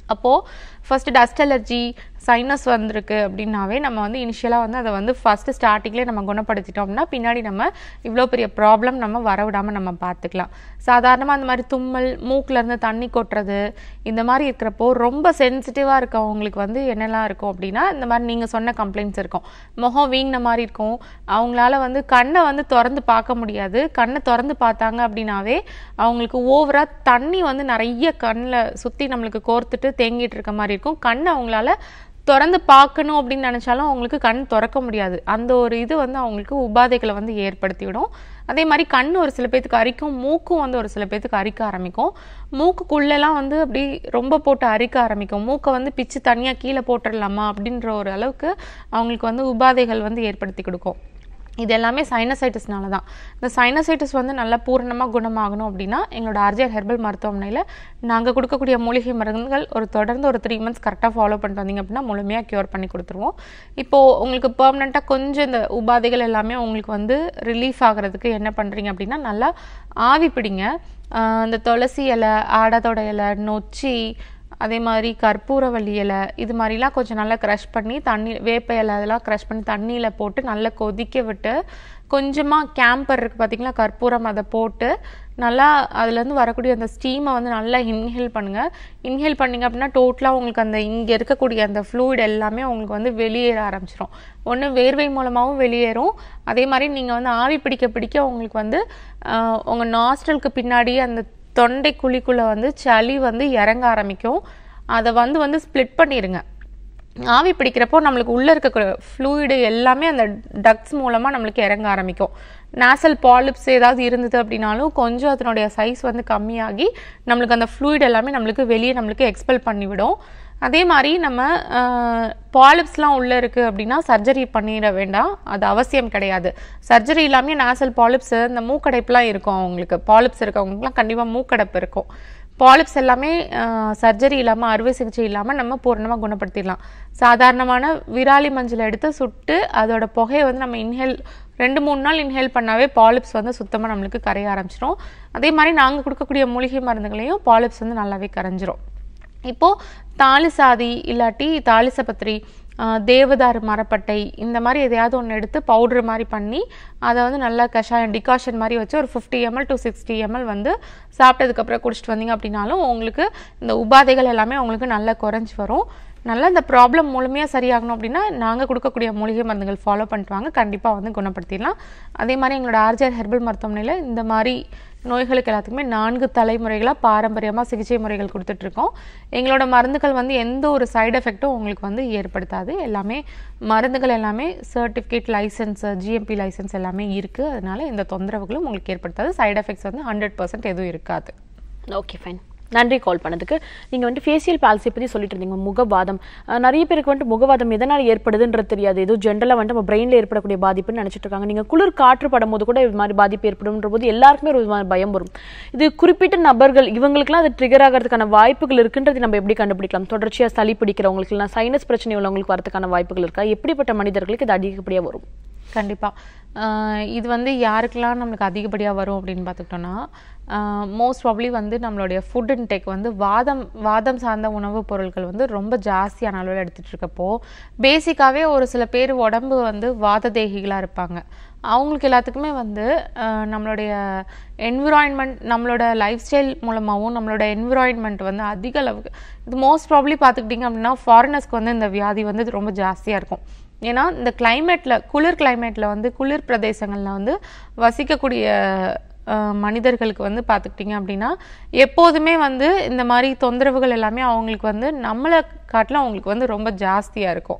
அப்போது ஃபர்ஸ்ட் டஸ்ட் அலர்ஜி சைனஸ் வந்திருக்கு அப்படின்னாவே நம்ம வந்து இனிஷியலாக வந்து அதை வந்து ஃபஸ்ட்டு ஸ்டார்டிங்லேயே நம்ம குணப்படுத்திட்டோம் அப்படின்னா பின்னாடி நம்ம இவ்வளோ பெரிய ப்ராப்ளம் நம்ம வர விடாமல் நம்ம பார்த்துக்கலாம் சாதாரணமாக அந்த மாதிரி தும்மல் மூக்குல இருந்து தண்ணி கொட்டுறது இந்த மாதிரி இருக்கிறப்போ ரொம்ப சென்சிட்டிவாக இருக்கவங்களுக்கு வந்து என்னெல்லாம் இருக்கும் அப்படின்னா இந்த மாதிரி நீங்கள் சொன்ன கம்ப்ளைண்ட்ஸ் இருக்கும் முகம் வீங்கின மாதிரி இருக்கும் அவங்களால வந்து கண்ணை வந்து திறந்து பார்க்க முடியாது கண்ணை திறந்து பார்த்தாங்க அப்படின்னாவே அவங்களுக்கு ஓவராக தண்ணி வந்து நிறைய கண்ணில் சுற்றி நம்மளுக்கு கோர்த்துட்டு தேங்கிட்டு இருக்க மாதிரி இருக்கும் கண்ணை அவங்களால திறந்து பார்க்கணும் அப்படின்னு நினச்சாலும் அவங்களுக்கு கண் திறக்க முடியாது அந்த ஒரு இது வந்து அவங்களுக்கு உபாதைகளை வந்து ஏற்படுத்திவிடும் அதே மாதிரி கண் ஒரு சில பேத்துக்கு அரிக்கும் மூக்கும் வந்து ஒரு சில பேத்துக்கு அரிக்க ஆரம்பிக்கும் மூக்குக்குள்ளெல்லாம் வந்து அப்படி ரொம்ப போட்டு அரிக்க ஆரம்பிக்கும் மூக்கை வந்து பிச்சு தனியாக கீழே போட்டுடலாமா அப்படின்ற ஒரு அளவுக்கு அவங்களுக்கு வந்து உபாதைகள் வந்து ஏற்படுத்தி கொடுக்கும் இது எல்லாமே சைனசைட்டிஸ்னால தான் இந்த சைனசைட்டிஸ் வந்து நல்லா பூரணமாக குணமாகணும் அப்படின்னா எங்களோட ஆர்ஜிஆர் ஹெர்பல் மருத்துவமனையில் நாங்கள் கொடுக்கக்கூடிய மூலிகை மருந்துகள் ஒரு தொடர்ந்து ஒரு த்ரீ மந்த்ஸ் கரெக்டாக ஃபாலோ பண்ணிட்டு வந்தீங்க அப்படின்னா முழுமையாக க்யூர் பண்ணி கொடுத்துருவோம் இப்போது உங்களுக்கு பெர்மனெண்ட்டாக கொஞ்சம் இந்த உபாதைகள் எல்லாமே உங்களுக்கு வந்து ரிலீஃப் ஆகிறதுக்கு என்ன பண்ணுறீங்க அப்படின்னா நல்லா ஆவி பிடிங்க ஆஹ் இந்த துளசி இலை ஆடாதோட இலை நொச்சி அதே மாதிரி கற்பூரவள்ளி இலை இது மாதிரிலாம் கொஞ்சம் நல்லா க்ரஷ் பண்ணி தண்ணி வேப்ப இலை அதெல்லாம் க்ரஷ் பண்ணி தண்ணியில் போட்டு நல்லா கொதிக்க விட்டு கொஞ்சமாக கேம்பர் இருக்குது பார்த்தீங்களா கற்பூரம் அதை போட்டு நல்லா அதுலேருந்து வரக்கூடிய அந்த ஸ்டீமை வந்து நல்லா இன்ஹேல் பண்ணுங்கள் இன்ஹேல் பண்ணீங்க அப்படின்னா டோட்டலாக உங்களுக்கு அந்த இங்கே இருக்கக்கூடிய அந்த ஃப்ளூயிட் எல்லாமே உங்களுக்கு வந்து வெளியேற ஆரம்பிச்சிடும் ஒன்று வேர்வை மூலமாகவும் வெளியேறும் அதே மாதிரி நீங்கள் வந்து ஆவி பிடிக்க பிடிக்க உங்களுக்கு வந்து உங்கள் நாஸ்டலுக்கு பின்னாடி அந்த தொண்டை குழிக்குள்ளே வந்து சளி வந்து இறங்க ஆரம்பிக்கும் அதை வந்து வந்து ஸ்ப்ளிட் பண்ணிடுங்க ஆவி பிடிக்கிறப்போ நம்மளுக்கு உள்ளே இருக்க ஃப்ளூயிடு எல்லாமே அந்த டக்ஸ் மூலமாக நம்மளுக்கு இறங்க ஆரம்பிக்கும் நேசல் பாலிப்ஸ் ஏதாவது இருந்தது அப்படின்னாலும் கொஞ்சம் அதனுடைய சைஸ் வந்து கம்மியாகி நம்மளுக்கு அந்த ஃப்ளூயிட் எல்லாமே நம்மளுக்கு வெளியே நம்மளுக்கு எக்ஸ்பெல் பண்ணிவிடும் அதே மாதிரி நம்ம பாலிப்ஸ்லாம் உள்ளே இருக்குது அப்படின்னா சர்ஜரி பண்ணிட வேண்டாம் அது அவசியம் கிடையாது சர்ஜரி இல்லாமல் நேசல் பாலிப்ஸ் இந்த மூக்கடைப்புலாம் இருக்கும் அவங்களுக்கு பாலிப்ஸ் இருக்கவங்களுக்குலாம் கண்டிப்பாக மூக்கடைப்பு இருக்கும் பாலிப்ஸ் எல்லாமே சர்ஜரி இல்லாமல் அறுவை சிகிச்சை இல்லாமல் நம்ம பூரணமாக குணப்படுத்திடலாம் சாதாரணமான விராலி மஞ்சள் எடுத்து சுட்டு அதோட புகையை வந்து நம்ம இன்ஹேல் ரெண்டு மூணு நாள் இன்ஹேல் பண்ணாவே பாலிப்ஸ் வந்து சுத்தமாக நம்மளுக்கு கரைய ஆரம்பிச்சிடும் அதே மாதிரி நாங்கள் கொடுக்கக்கூடிய மூலிகை மருந்துகளையும் பாலிப்ஸ் வந்து நல்லாவே கரைஞ்சிரும் இப்போது தாலிசாதி இல்லாட்டி தாலிசபத்திரி தேவதாரு மரப்பட்டை இந்த மாதிரி எதையாவது ஒன்று எடுத்து பவுட்ரு மாதிரி பண்ணி அதை வந்து நல்லா கஷாயம் டிகாஷன் மாதிரி வச்சு ஒரு fifty ML to sixty ML வந்து சாப்பிட்டதுக்கப்புறம் குடிச்சிட்டு வந்தீங்க அப்படின்னாலும் உங்களுக்கு இந்த உபாதைகள் எல்லாமே உங்களுக்கு நல்லா குறைஞ்சி வரும் நல்லா இந்த ப்ராப்ளம் முழுமையாக சரியாகணும் அப்படின்னா நாங்கள் கொடுக்கக்கூடிய மூலிகை மருந்துகள் ஃபாலோ பண்ணிட்டு வாங்க கண்டிப்பாக வந்து குணப்படுத்திடலாம் அதே மாதிரி எங்களோட ஆர்ஜிஆர் ஹெர்பல் மருத்துவமனையில் இந்த மாதிரி நோய்களுக்கு எல்லாத்துக்குமே நான்கு தலைமுறைகளாக பாரம்பரியமாக சிகிச்சை முறைகள் கொடுத்துட்ருக்கோம் எங்களோட மருந்துகள் வந்து எந்த ஒரு சைடு எஃபெக்ட்டும் உங்களுக்கு வந்து ஏற்படுத்தாது எல்லாமே மருந்துகள் எல்லாமே சர்டிஃபிகேட் லைசன்ஸ் ஜிஎம்பி லைசன்ஸ் எல்லாமே இருக்குது அதனால எந்த தொந்தரவுகளும் உங்களுக்கு ஏற்படுத்தாது சைடு எஃபெக்ட்ஸ் வந்து ஹண்ட்ரட் பர்சன்ட் எதுவும் இருக்காது ஓகே ஃபைன் நன்றி கால் பண்ணதுக்கு நீங்க வந்துட்டு ஃபேஷியல் பால்சி பத்தி சொல்லிட்டு இருந்தீங்க முகவாதம் அஹ் நிறைய பேருக்கு வந்துட்டு முகவாதம் எதனால் ஏற்படுதுன்றது தெரியாது ஏதோ ஜென்ரலாக வந்துட்டு நம்ம பிரெயினில் ஏற்படக்கூடிய பாதிப்புன்னு நினைச்சிட்டு இருக்காங்க நீங்க குளிர் காற்று படும் போது கூட இது மாதிரி பாதிப்பு ஏற்படும்ன்ற போது எல்லாருக்குமே ஒரு விதமான பயம் வரும் இது குறிப்பிட்ட நபர்கள் இவங்களுக்குலாம் அது ட்ரிகர் ஆகிறதுக்கான வாய்ப்புகள் இருக்குன்றது நம்ம எப்படி கண்டுபிடிக்கலாம் தொடர்ச்சியா சளி பிடிக்கிறவங்களுக்கு இல்லை சைனஸ் பிரச்சனை உள்ளவங்களுக்கு வரதுக்கான வாய்ப்புகள் இருக்கா எப்படிப்பட்ட மனிதர்களுக்கு இது அதிகப்படியா வரும் கண்டிப்பாக இது வந்து யாருக்கெல்லாம் நம்மளுக்கு அதிகப்படியாக வரும் அப்படின்னு பார்த்துக்கிட்டோன்னா மோஸ்ட் ப்ராப்ளி வந்து நம்மளுடைய ஃபுட் இன்டேக் வந்து வாதம் வாதம் சார்ந்த உணவுப் பொருட்கள் வந்து ரொம்ப ஜாஸ்தியான அளவில் எடுத்துகிட்டு இருக்கப்போ பேசிக்காகவே ஒரு சில பேர் உடம்பு வந்து வாத தேகிகளாக இருப்பாங்க அவங்களுக்கு எல்லாத்துக்குமே வந்து அஹ், நம்மளுடைய என்விரான்மெண்ட் நம்மளோட லைஃப் ஸ்டைல் மூலமாகவும் நம்மளோட என்விரான்மெண்ட் வந்து அதிக அளவுக்கு இது மோஸ்ட் ப்ராப்ளி பார்த்துக்கிட்டிங்க அப்படின்னா ஃபாரினர்ஸ்க்கு வந்து இந்த வியாதி வந்து ரொம்ப ஜாஸ்தியாக இருக்கும் ஏன்னா இந்த கிளைமேட்ல குளிர் கிளைமேட்ல வந்து குளிர் பிரதேசங்கள்ல வந்து வசிக்கக்கூடிய அஹ், மனிதர்களுக்கு வந்து பார்த்துக்கிட்டிங்க அப்படின்னா எப்போதுமே வந்து இந்த மாதிரி தொந்தரவுகள் எல்லாமே அவங்களுக்கு வந்து நம்மளை காட்டிலும் அவங்களுக்கு வந்து ரொம்ப ஜாஸ்தியாக இருக்கும்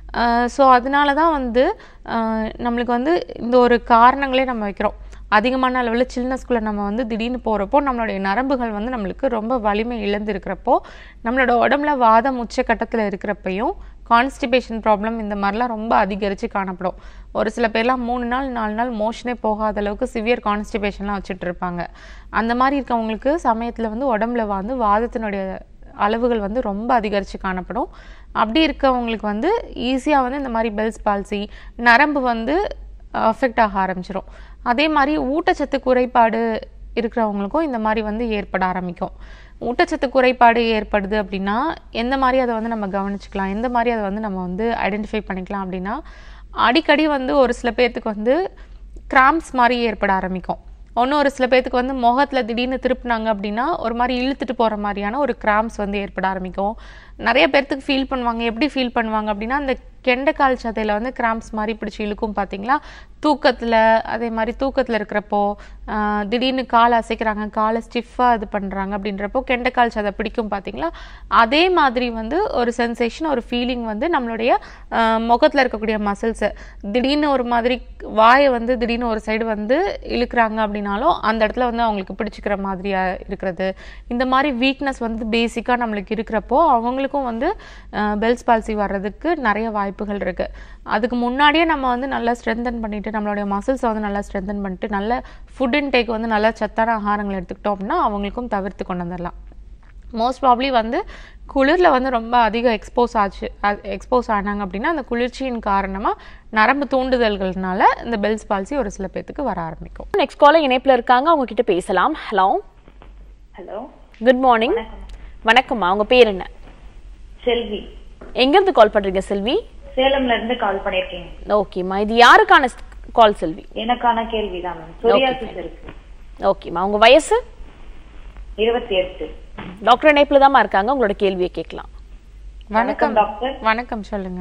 ஸோ அதனால தான் வந்து அஹ், நம்மளுக்கு வந்து இந்த ஒரு காரணங்களே நம்ம வைக்கிறோம் அதிகமான அளவில் சில்னஸ்குள்ளே நம்ம வந்து திடீர்னு போகிறப்போ நம்மளுடைய நரம்புகள் வந்து நம்மளுக்கு ரொம்ப வலிமை இழந்து இருக்கிறப்போ நம்மளோட உடம்புல வாதம் உச்சக்கட்டத்தில் இருக்கிறப்பையும் கான்ஸ்டிபேஷன் ப்ராப்ளம் இந்த மாதிரிலாம் ரொம்ப அதிகரித்து காணப்படும் ஒரு சில பேர்லாம் மூணு நாள் நாலு நாள் மோஷனே போகாத அளவுக்கு சிவியர் கான்ஸ்டிபேஷன்லாம் வச்சுட்டு இருப்பாங்க அந்த மாதிரி இருக்கவங்களுக்கு சமயத்தில் வந்து உடம்புல வந்து வாதத்தினுடைய அளவுகள் வந்து ரொம்ப அதிகரித்து காணப்படும் அப்படி இருக்கவங்களுக்கு வந்து ஈஸியாக வந்து இந்த மாதிரி பெல்ஸ் பால்சி நரம்பு வந்து அஃபெக்ட் ஆக ஆரம்பிச்சிரும் அதே மாதிரி ஊட்டச்சத்து குறைபாடு இருக்கிறவங்களுக்கும் இந்த மாதிரி வந்து ஏற்பட ஆரம்பிக்கும் ஊட்டச்சத்து குறைபாடு ஏற்படுது அப்படின்னா எந்த மாதிரி அதை வந்து நம்ம கவனிச்சுக்கலாம் எந்த மாதிரி அதை வந்து நம்ம வந்து ஐடென்டிஃபை பண்ணிக்கலாம் அப்படின்னா அடிக்கடி வந்து ஒரு சில பேர்த்துக்கு வந்து கிராம்ஸ் மாதிரி ஏற்பட ஆரம்பிக்கும் ஒன்றும் ஒரு சில பேர்த்துக்கு வந்து முகத்தில் திடீர்னு திருப்பினாங்க அப்படின்னா ஒரு மாதிரி இழுத்துட்டு போகிற மாதிரியான ஒரு கிராம்ஸ் வந்து ஏற்பட ஆரம்பிக்கும் நிறைய பேர்த்துக்கு ஃபீல் பண்ணுவாங்க எப்படி ஃபீல் பண்ணுவாங்க அப்படின்னா அந்த கெண்டைக்கால் சதையில் வந்து கிராம்ஸ் மாதிரி பிடிச்சி இழுக்கும் பார்த்தீங்களா தூக்கத்தில் அதே மாதிரி தூக்கத்தில் இருக்கிறப்போ ஆஹ், திடீர்னு காலை அசைக்கிறாங்க காலை ஸ்டிஃபாக இது பண்ணுறாங்க அப்படின்றப்போ கெண்டைக்கால் சதை பிடிக்கும் பார்த்தீங்களா அதே மாதிரி வந்து ஒரு சென்சேஷன் ஒரு ஃபீலிங் வந்து நம்மளுடைய முகத்தில் இருக்கக்கூடிய மசில்ஸை திடீர்னு ஒரு மாதிரி வாயை வந்து திடீர்னு ஒரு சைடு வந்து இழுக்கிறாங்க அப்படின்னாலும் அந்த இடத்துல வந்து அவங்களுக்கு பிடிச்சிக்கிற மாதிரியா இருக்கிறது இந்த மாதிரி வீக்னஸ் வந்து பேசிக்காக நம்மளுக்கு இருக்கிறப்போ அவங்களுக்கும் வந்து பெல்ஸ் பால்சி வர்றதுக்கு நிறைய வாய்ப்புகள் இருக்குது அதுக்கு முன்னாடியே நம்ம வந்து நல்லா ஸ்ட்ரென்தன் பண்ணிட்டு நம்மளுடைய மசில்ஸை வந்து நல்லா ஸ்ட்ரென்தன் பண்ணிட்டு நல்ல ஃபுட் இன்டேக் வந்து நல்ல சத்தான ஆகாரங்கள் எடுத்துக்கிட்டோம் அப்படின்னா அவங்களுக்கும் தவிர்த்து கொண்டு வந்துடலாம் மோஸ்ட் ப்ராப்ளி வந்து குளிரில் வந்து ரொம்ப அதிகம் எக்ஸ்போஸ் ஆச்சு எக்ஸ்போஸ் ஆனாங்க அப்படின்னா அந்த குளிர்ச்சியின் காரணமாக நரம்பு தூண்டுதல்கள்னால இந்த பெல்ஸ் பால்சி ஒரு சில பேர்த்துக்கு வர ஆரம்பிக்கும் நெக்ஸ்ட் காலர் இணைப்புல இருக்காங்க அவங்க கிட்ட பேசலாம் ஹலோ ஹலோ குட் மார்னிங் வணக்கம்மா உங்க பேர் என்ன செல்வி எங்க இருந்து கால் பண்றீங்க செல்வி சேலம்ல இருந்து கால் பண்ணிருக்கீங்க ஓகேம்மா இது யாருக்கான கால் செல்வி எனக்கான கேள்விதான் மேம் சொரியாசிஸ் இருக்கு ஓகேம்மா உங்க வயசு இருபத்தி எட்டு டாக்டர் இணைப்புல தாம்மா இருக்காங்க உங்களோட கேள்வியை கேட்கலாம் வணக்கம் டாக்டர் வணக்கம் சொல்லுங்க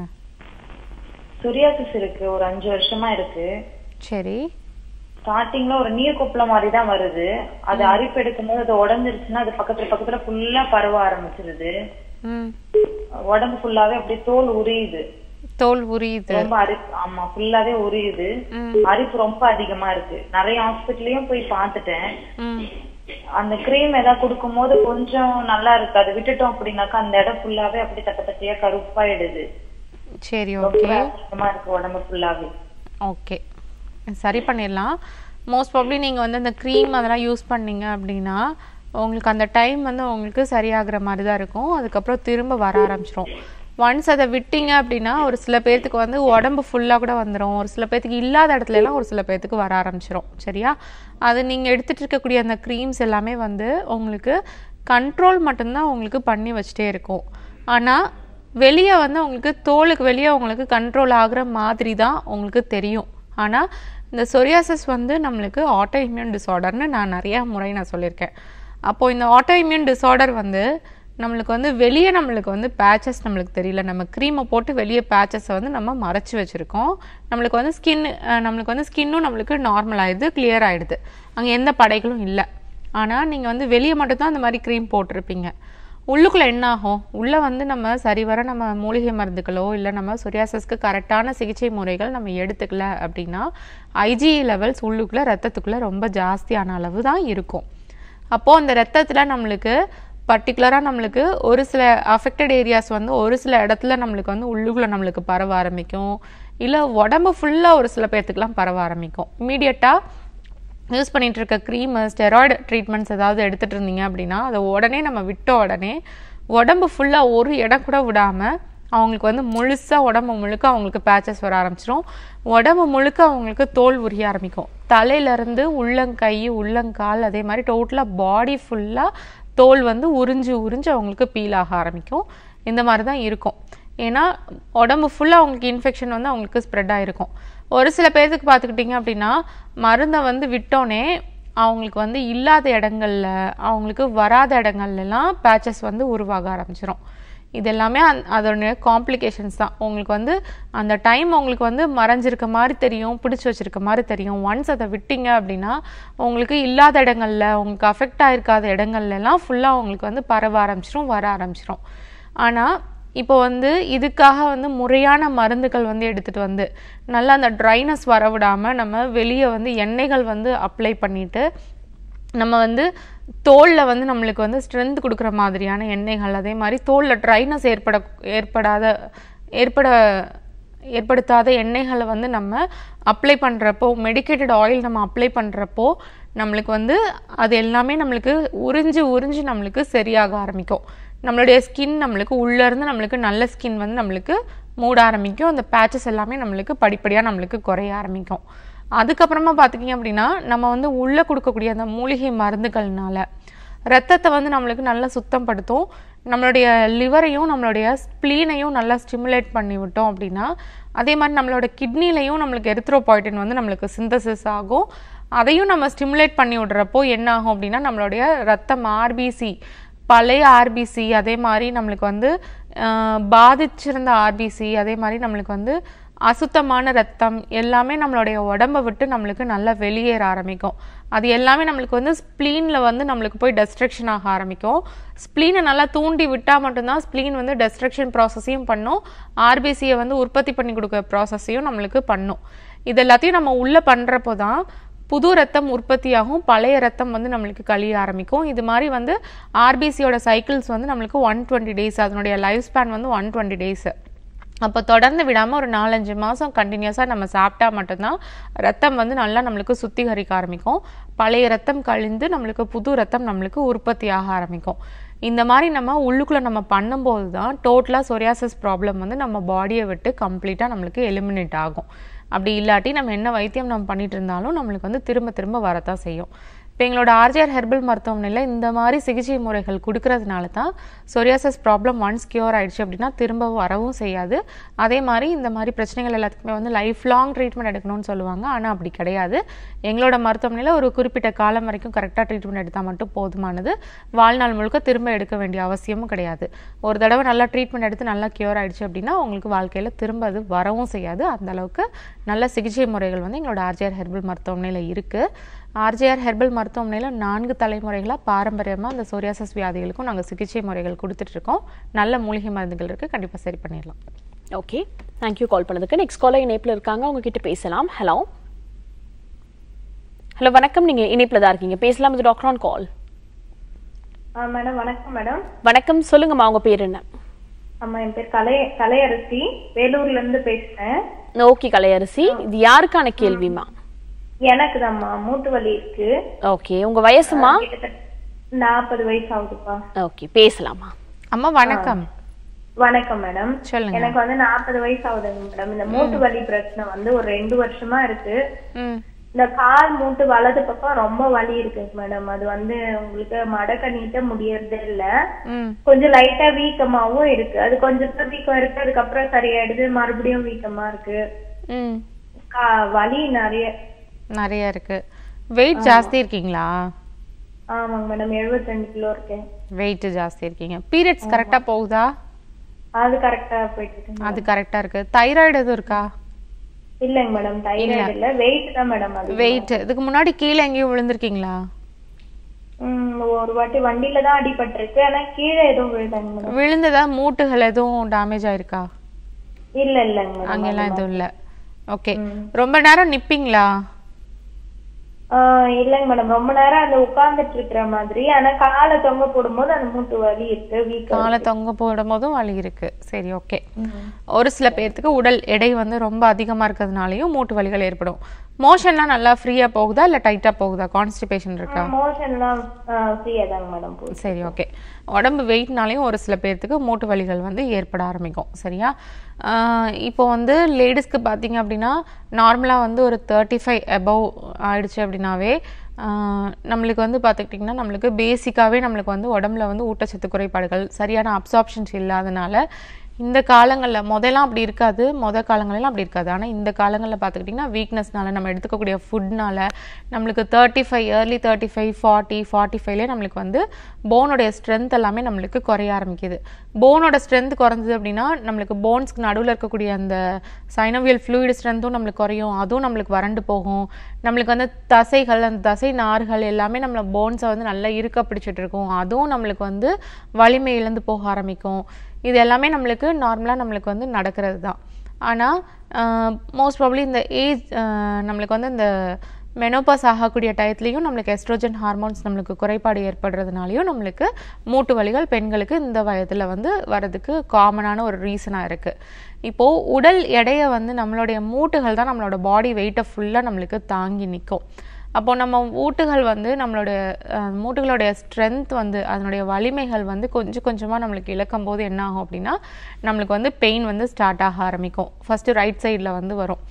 சொரியாசிஸ் இருக்கு ஒரு அஞ்சு வருஷமா இருக்கு சரி ஸ்டார்டிங்ல ஒரு நீர் கொப்பள மாதிரி தான் வருது அது அரிப்பு எடுக்கும் போது அது உடஞ்சிருச்சுன்னா அது பக்கத்துல பக்கத்துல ஃபுல்லா பரவ ஆரம்பிச்சிருது ம் உடம்பு ஃபுல்லாவே அப்படியே தோல் உரியுது தோல் உரியுது ரொம்ப அரிப்பு ஆமா ஃபுல்லாவே உரியுது அரிப்பு ரொம்ப அதிகமா இருக்கு நிறைய ஹாஸ்பிட்டல்லயும் போய் பார்த்துட்டேன் ம் அந்த கிரீம் ஏதாவது கொடுக்கும் போது கொஞ்சம் நல்லா இருக்கு அது விட்டுட்டோம் அப்படின்னாக்கா அந்த இடம் ஃபுல்லாவே அப்படி தட்ட தட்டையா கருப்பாயிடுது சரி ரொம்ப ஓகே கஷ்டமா இருக்கு உடம்பு ஃபுல்லாவே ஓகே சரி பண்ணிடலாம் மோஸ்ட் ப்ராப்ளி நீங்கள் வந்து அந்த க்ரீம் அதெல்லாம் யூஸ் பண்ணீங்க அப்படின்னா உங்களுக்கு அந்த டைம் வந்து உங்களுக்கு சரியாகிற மாதிரி தான் இருக்கும் அதுக்கப்புறம் திரும்ப வர ஆரம்பிச்சிரும் ஒன்ஸ் அதை விட்டீங்க அப்படின்னா ஒரு சில பேர்த்துக்கு வந்து உடம்பு ஃபுல்லாக கூட வந்துடும் ஒரு சில பேர்த்துக்கு இல்லாத இடத்துல எல்லாம் ஒரு சில பேர்த்துக்கு வர ஆரம்பிச்சிரும் சரியா அது நீங்கள் எடுத்துகிட்டு இருக்கக்கூடிய அந்த க்ரீம்ஸ் எல்லாமே வந்து உங்களுக்கு கண்ட்ரோல் மட்டும்தான் உங்களுக்கு பண்ணி வச்சுட்டே இருக்கும் ஆனால் வெளியே வந்து உங்களுக்கு தோலுக்கு வெளியே உங்களுக்கு கண்ட்ரோல் ஆகுற மாதிரி தான் உங்களுக்கு தெரியும் ஆனால் இந்த சொரியாசிஸ் வந்து நம்மளுக்கு ஆட்டோ இம்யூன் டிஸார்டர்னு நான் நிறையா முறை நான் சொல்லியிருக்கேன் அப்போது இந்த ஆட்டோ இம்யூன் டிஸார்டர் வந்து நம்மளுக்கு வந்து வெளியே நம்மளுக்கு வந்து பேச்சஸ் நம்மளுக்கு தெரியல நம்ம க்ரீமை போட்டு வெளியே பேச்சஸை வந்து நம்ம மறைச்சி வச்சுருக்கோம் நம்மளுக்கு வந்து ஸ்கின் நம்மளுக்கு வந்து ஸ்கின்னும் நம்மளுக்கு நார்மல் ஆயிடுது கிளியர் ஆயிடுது அங்கே எந்த படைகளும் இல்லை ஆனால் நீங்கள் வந்து வெளியே மட்டும்தான் அந்த மாதிரி க்ரீம் போட்டிருப்பீங்க உள்ளுக்குள்ளே என்ன ஆகும் உள்ளே வந்து நம்ம சரிவர நம்ம மூலிகை மருந்துகளோ இல்லை நம்ம சொரியாசஸ்க்கு கரெக்டான சிகிச்சை முறைகள் நம்ம எடுத்துக்கல அப்படின்னா ஐஜிஇ லெவல்ஸ் உள்ளுக்குள்ளே ரத்தத்துக்குள்ளே ரொம்ப ஜாஸ்தியான அளவு தான் இருக்கும் அப்போது அந்த ரத்தத்தில் நம்மளுக்கு பர்டிகுலராக நம்மளுக்கு ஒரு சில அஃபெக்டட் ஏரியாஸ் வந்து ஒரு சில இடத்துல நம்மளுக்கு வந்து உள்ளுக்குள்ளே நம்மளுக்கு பரவ ஆரம்பிக்கும் இல்லை உடம்பு ஃபுல்லாக ஒரு சில பேர்த்துக்குலாம் பரவ ஆரம்பிக்கும் இமீடியட்டாக யூஸ் பண்ணிட்டு இருக்க க்ரீமு ஸ்டெராய்டு ட்ரீட்மெண்ட்ஸ் ஏதாவது எடுத்துட்டு இருந்தீங்க அப்படின்னா அதை உடனே நம்ம விட்ட உடனே உடம்பு ஃபுல்லாக ஒரு இடம் கூட விடாமல் அவங்களுக்கு வந்து முழுசாக உடம்பு முழுக்க அவங்களுக்கு பேச்சஸ் வர ஆரம்பிச்சிரும் உடம்பு முழுக்க அவங்களுக்கு தோல் உரிய ஆரம்பிக்கும் தலையிலேருந்து உள்ளங்கை உள்ளங்கால் அதே மாதிரி டோட்டலாக பாடி ஃபுல்லாக தோல் வந்து உறிஞ்சு உறிஞ்சு அவங்களுக்கு பீல் ஆக ஆரம்பிக்கும் இந்த மாதிரி தான் இருக்கும் ஏன்னா உடம்பு ஃபுல்லாக அவங்களுக்கு இன்ஃபெக்ஷன் வந்து அவங்களுக்கு ஸ்ப்ரெட் ஆகிருக்கும் ஒரு சில பேர்த்துக்கு பார்த்துக்கிட்டிங்க அப்படின்னா மருந்தை வந்து விட்டோன்னே அவங்களுக்கு வந்து இல்லாத இடங்கள்ல அவங்களுக்கு வராத இடங்கள்லாம் பேச்சஸ் வந்து உருவாக ஆரம்பிச்சிரும் இது எல்லாமே அந் அதோட காம்ப்ளிகேஷன்ஸ் தான் உங்களுக்கு வந்து அந்த டைம் உங்களுக்கு வந்து மறைஞ்சிருக்க மாதிரி தெரியும் பிடிச்சி வச்சிருக்க மாதிரி தெரியும் ஒன்ஸ் அதை விட்டீங்க அப்படின்னா உங்களுக்கு இல்லாத இடங்கள்ல உங்களுக்கு அஃபெக்ட் ஆயிருக்காத இடங்கள்ல எல்லாம் ஃபுல்லாக உங்களுக்கு வந்து பரவ ஆரம்பிச்சிரும் வர ஆரம்பிச்சிரும் ஆனால் இப்போ வந்து இதுக்காக வந்து முறையான மருந்துகள் வந்து எடுத்துட்டு வந்து நல்லா அந்த ட்ரைனஸ் வரவிடாமல் நம்ம வெளியே வந்து எண்ணெய்கள் வந்து அப்ளை பண்ணிட்டு நம்ம வந்து தோலில் வந்து நம்மளுக்கு வந்து ஸ்ட்ரென்த் கொடுக்குற மாதிரியான எண்ணெய்கள் அதே மாதிரி தோலில் ட்ரைனஸ் ஏற்பட ஏற்படாத ஏற்பட ஏற்படுத்தாத எண்ணெய்களை வந்து நம்ம அப்ளை பண்ணுறப்போ மெடிக்கேட்டட் ஆயில் நம்ம அப்ளை பண்ணுறப்போ நம்மளுக்கு வந்து அது எல்லாமே நம்மளுக்கு உறிஞ்சு உறிஞ்சு நம்மளுக்கு சரியாக ஆரம்பிக்கும் நம்மளுடைய ஸ்கின் நம்மளுக்கு உள்ளேருந்து நம்மளுக்கு நல்ல ஸ்கின் வந்து நம்மளுக்கு மூட ஆரம்பிக்கும் அந்த பேச்சஸ் எல்லாமே நம்மளுக்கு படிப்படியாக நம்மளுக்கு குறைய ஆரம்பிக்கும் அதுக்கப்புறமா பார்த்துக்கிங்க அப்படின்னா நம்ம வந்து உள்ளே கொடுக்கக்கூடிய அந்த மூலிகை மருந்துகள்னால ரத்தத்தை வந்து நம்மளுக்கு நல்லா சுத்தப்படுத்தும் நம்மளுடைய லிவரையும் நம்மளுடைய ஸ்ப்ளீனையும் நல்லா ஸ்டிமுலேட் பண்ணி விட்டோம் அப்படின்னா அதே மாதிரி நம்மளோட கிட்னிலையும் நம்மளுக்கு எரித்ரோபாய்டின் வந்து நம்மளுக்கு சிந்தசிஸ் ஆகும் அதையும் நம்ம ஸ்டிமுலேட் பண்ணி விடுறப்போ என்ன ஆகும் அப்படின்னா நம்மளுடைய ரத்தம் ஆர்பிசி பழைய ஆர்பிசி அதே மாதிரி நம்மளுக்கு வந்து ஆஹ், பாதிச்சிருந்த ஆர்பிசி அதே மாதிரி நம்மளுக்கு வந்து அசுத்தமான ரத்தம் எல்லாமே நம்மளுடைய உடம்ப விட்டு நம்மளுக்கு நல்லா வெளியேற ஆரம்பிக்கும் அது எல்லாமே நம்மளுக்கு வந்து ஸ்ப்ளீனில் வந்து நம்மளுக்கு போய் டெஸ்ட்ரக்ஷன் ஆக ஆரம்பிக்கும் ஸ்ப்ளீனை நல்லா தூண்டி விட்டால் மட்டும்தான் ஸ்ப்ளீன் வந்து டெஸ்ட்ரக்ஷன் ப்ராசஸையும் பண்ணும் ஆர்பிசியை வந்து உற்பத்தி பண்ணி கொடுக்குற ப்ராசஸையும் நம்மளுக்கு பண்ணும் இது எல்லாத்தையும் நம்ம உள்ளே பண்ணுறப்போ தான் புது ரத்தம் உற்பத்தியாகும் பழைய ரத்தம் வந்து நம்மளுக்கு கழிய ஆரம்பிக்கும் இது மாதிரி வந்து ஆர்பிசியோட சைக்கிள்ஸ் வந்து நம்மளுக்கு ஒன் டுவெண்ட்டி டேஸ் அதனுடைய லைஃப் ஸ்பேன் வந்து ஒன் டுவெண்ட்டி டேஸ் அப்போ தொடர்ந்து விடாமல் ஒரு நாலஞ்சு மாதம் கண்டினியூஸாக நம்ம சாப்பிட்டா மட்டும்தான் ரத்தம் வந்து நல்லா நம்மளுக்கு சுத்திகரிக்க ஆரம்பிக்கும் பழைய ரத்தம் கழிந்து நம்மளுக்கு புது ரத்தம் நம்மளுக்கு உற்பத்தி ஆக ஆரம்பிக்கும் இந்த மாதிரி நம்ம உள்ளுக்குள்ளே நம்ம பண்ணும்போது தான் டோட்டலாக சொரியாசிஸ் ப்ராப்ளம் வந்து நம்ம பாடியை விட்டு கம்ப்ளீட்டாக நம்மளுக்கு எலிமினேட் ஆகும் அப்படி இல்லாட்டி நம்ம என்ன வைத்தியம் நம்ம பண்ணிட்டு இருந்தாலும் நம்மளுக்கு வந்து திரும்ப திரும்ப வரத்தான் செய்யும் இப்போ எங்களோட ஆர்ஜிஆர் ஹெர்பல் மருத்துவமனையில் இந்த மாதிரி சிகிச்சை முறைகள் கொடுக்கறதுனால தான் சொரியாசஸ் ப்ராப்ளம் ஒன்ஸ் கியூர் ஆயிடுச்சு அப்படின்னா திரும்ப வரவும் செய்யாது அதே மாதிரி இந்த மாதிரி பிரச்சனைகள் எல்லாத்துக்குமே வந்து லைஃப் லாங் ட்ரீட்மெண்ட் எடுக்கணும்னு சொல்லுவாங்க ஆனால் அப்படி கிடையாது எங்களோட மருத்துவமனையில் ஒரு குறிப்பிட்ட காலம் வரைக்கும் கரெக்டாக ட்ரீட்மெண்ட் எடுத்தால் மட்டும் போதுமானது வாழ்நாள் முழுக்க திரும்ப எடுக்க வேண்டிய அவசியமும் கிடையாது ஒரு தடவை நல்லா ட்ரீட்மெண்ட் எடுத்து நல்லா கியூர் ஆயிடுச்சு அப்படின்னா உங்களுக்கு வாழ்க்கையில் திரும்ப அது வரவும் செய்யாது அந்த அளவுக்கு நல்ல சிகிச்சை முறைகள் வந்து எங்களோட ஆர்ஜிஆர் ஹெர்பல் மருத்துவமனையில் இருக்குது ஆர்ஜிஆர் ஹெர்பல் மருத்துவமனையில் நான்கு தலைமுறைகளாக பாரம்பரியமாக அந்த சோரியாசஸ் வியாதிகளுக்கும் நாங்கள் சிகிச்சை முறைகள் கொடுத்துட்ருக்கோம் நல்ல மூலிகை மருந்துகள் இருக்குது கண்டிப்பாக சரி பண்ணிடலாம் ஓகே தேங்க்யூ கால் பண்ணதுக்கு நெக்ஸ்ட் காலர் இணைப்பில் இருக்காங்க அவங்க கிட்ட பேசலாம் ஹலோ ஹலோ வணக்கம் நீங்க இணைப்பில் தான் இருக்கீங்க பேசலாம் இது டாக்டர் ஆன் கால் மேடம் வணக்கம் மேடம் வணக்கம் சொல்லுங்கம்மா உங்க பேர் என்ன ஆமா என் பேர் கலை கலையரசி வேலூர்ல இருந்து பேசுறேன் ஓகே கலையரசி இது யாருக்கான கேள்விமா எனக்கு தான்மா மூட்டு வலி இருக்கு ஓகே உங்க வயசுமா கிட்டத்தட்ட நாற்பது வயசு ஆகுதுப்பா ஓகே பேசலாமா அம்மா வணக்கம் வணக்கம் மேடம் சொல்லுங்க எனக்கு வந்து நாற்பது வயசு ஆகுதுங்க மேடம் இந்த மூட்டு வலி பிரச்சனை வந்து ஒரு ரெண்டு வருஷமா இருக்கு ம் இந்த கால் மூட்டு வலது பக்கம் ரொம்ப வலி இருக்கு மேடம் அது வந்து உங்களுக்கு மடக்க நீட்ட முடியறதே இல்ல ம் கொஞ்சம் லைட்டா வீக்கமாவும் இருக்கு அது கொஞ்சம் தான் வீக்கம் இருக்கு அதுக்கப்புறம் சரியாயிடுது மறுபடியும் வீக்கமா இருக்கு ம் கா- வலி நிறைய நிறைய இருக்கு வெயிட் ஜாஸ்தி இருக்கீங்களா ஆமாங்க மேடம் 72 கிலோ இருக்கேன் வெயிட் ஜாஸ்தி இருக்கீங்க பீரியட்ஸ் கரெக்டாக போகுதா அது கரெக்டா போயிட்டு இருக்கு அது கரெக்டாக இருக்கு தைராய்டு எதுவும் இருக்கா இல்லைங்க மேடம் தைராய்டு இல்ல வெயிட் தான் மேடம் அது வெயிட் இதுக்கு முன்னாடி கீழே எங்கேயும் விழுந்திருக்கீங்களா ம், ஒரு வாட்டி வண்டியில தான் அடிபட்டிருக்கு ஆனா கீழே எதுவும் விழுதாங்க மேடம் விழுந்ததா மூட்டுகள் எதுவும் டேமேஜ் ஆயிருக்கா இல்ல இல்லைங்க மேடம் அங்கெல்லாம் எதுவும் இல்லை ஓகே ரொம்ப நேரம் நிப்பீங்களா ஆஹ் இல்லைங்க மேடம் ரொம்ப நேரம் அந்த உட்கார்ந்துட்டு இருக்கிற மாதிரி ஆனா காலை தொங்க போடும்போது அந்த மூட்டு வலி இருக்கு வீக்கம் காலை தொங்க போடும் போதும் வலி இருக்கு சரி ஓகே ஒரு சில பேர்த்துக்கு உடல் எடை வந்து ரொம்ப அதிகமா இருக்கிறதுனாலயும் மூட்டு வலிகள் ஏற்படும் மோஷன்லாம் நல்லா ஃப்ரீயா போகுதா இல்ல டைட்டா போகுதா கான்ஸ்டிபேஷன் இருக்கா மோஷன்லாம் ஃப்ரீயா தாங்க மேடம் போகுது சரி ஓகே உடம்பு வெயிட்னாலையும் ஒரு சில பேர்த்துக்கு மூட்டு வலிகள் வந்து ஏற்பட ஆரம்பிக்கும் சரியா ஆஹ் இப்போ வந்து லேடிஸ்க்கு பார்த்தீங்க அப்படின்னா நார்மலாக வந்து ஒரு தேர்ட்டி ஃபைவ் அபவ் ஆயிடுச்சு அப்படின்னாவே ஆஹ் நம்மளுக்கு வந்து பார்த்துக்கிட்டிங்கன்னா நம்மளுக்கு பேசிக்காகவே நம்மளுக்கு வந்து உடம்புல வந்து ஊட்டச்சத்து குறைபாடுகள் சரியான அப்சார்ப்ஷன்ஸ் இல்லாதனால இந்த காலங்களில் முதல்லாம் அப்படி இருக்காது முத காலங்களெல்லாம் அப்படி இருக்காது ஆனால் இந்த காலங்களில் பார்த்துக்கிட்டிங்கன்னா வீக்னஸ்னால நம்ம எடுத்துக்கக்கூடிய ஃபுட்னால நம்மளுக்கு thirty five early thirty five forty forty ஃபைவ்லேயே நம்மளுக்கு வந்து போனுடைய ஸ்ட்ரென்த் எல்லாமே நம்மளுக்கு குறைய ஆரம்பிக்குது போனோட ஸ்ட்ரென்த் குறைஞ்சது அப்படின்னா நம்மளுக்கு போன்ஸ்க்கு நடுவில் இருக்கக்கூடிய அந்த சைனவியல் ஃப்ளூயிட் ஸ்ட்ரென்த்தும் நம்மளுக்கு குறையும் அதுவும் நம்மளுக்கு வறண்டு போகும் நம்மளுக்கு வந்து தசைகள் அந்த தசை நார்கள் எல்லாமே நம்மள போன்ஸை வந்து நல்லா இருக்க பிடிச்சிட்டு இருக்கும் அதுவும் நம்மளுக்கு வந்து வலிமை இழந்து போக ஆரம்பிக்கும் இது எல்லாமே நம்மளுக்கு நார்மலாக நம்மளுக்கு வந்து நடக்கிறது தான் ஆனால் மோஸ்ட் ப்ராப்ளி இந்த ஏஜ் நம்மளுக்கு வந்து இந்த மெனோபாஸ் ஆகக்கூடிய டயத்துலையும் நம்மளுக்கு எஸ்ட்ரோஜன் ஹார்மோன்ஸ் நம்மளுக்கு குறைபாடு ஏற்படுறதுனாலையும் நம்மளுக்கு மூட்டு வலிகள் பெண்களுக்கு இந்த வயதில் வந்து வரதுக்கு காமனான ஒரு ரீசனாக இருக்குது இப்போது உடல் எடையை வந்து நம்மளுடைய மூட்டுகள் தான் நம்மளோட பாடி வெயிட்டை ஃபுல்லாக நம்மளுக்கு தாங்கி நிற்கும் அப்போ நம்ம மூட்டுகள் வந்து நம்மளுடைய அஹ், மூட்டுகளுடைய ஸ்ட்ரென்த் வந்து அதனுடைய வலிமைகள் வந்து கொஞ்சம் கொஞ்சமாக நம்மளுக்கு இழக்கும் போது என்ன ஆகும் அப்படின்னா நம்மளுக்கு வந்து பெயின் வந்து ஸ்டார்ட் ஆக ஆரம்பிக்கும் ஃபஸ்ட்டு ரைட் சைடில் வந்து வரும்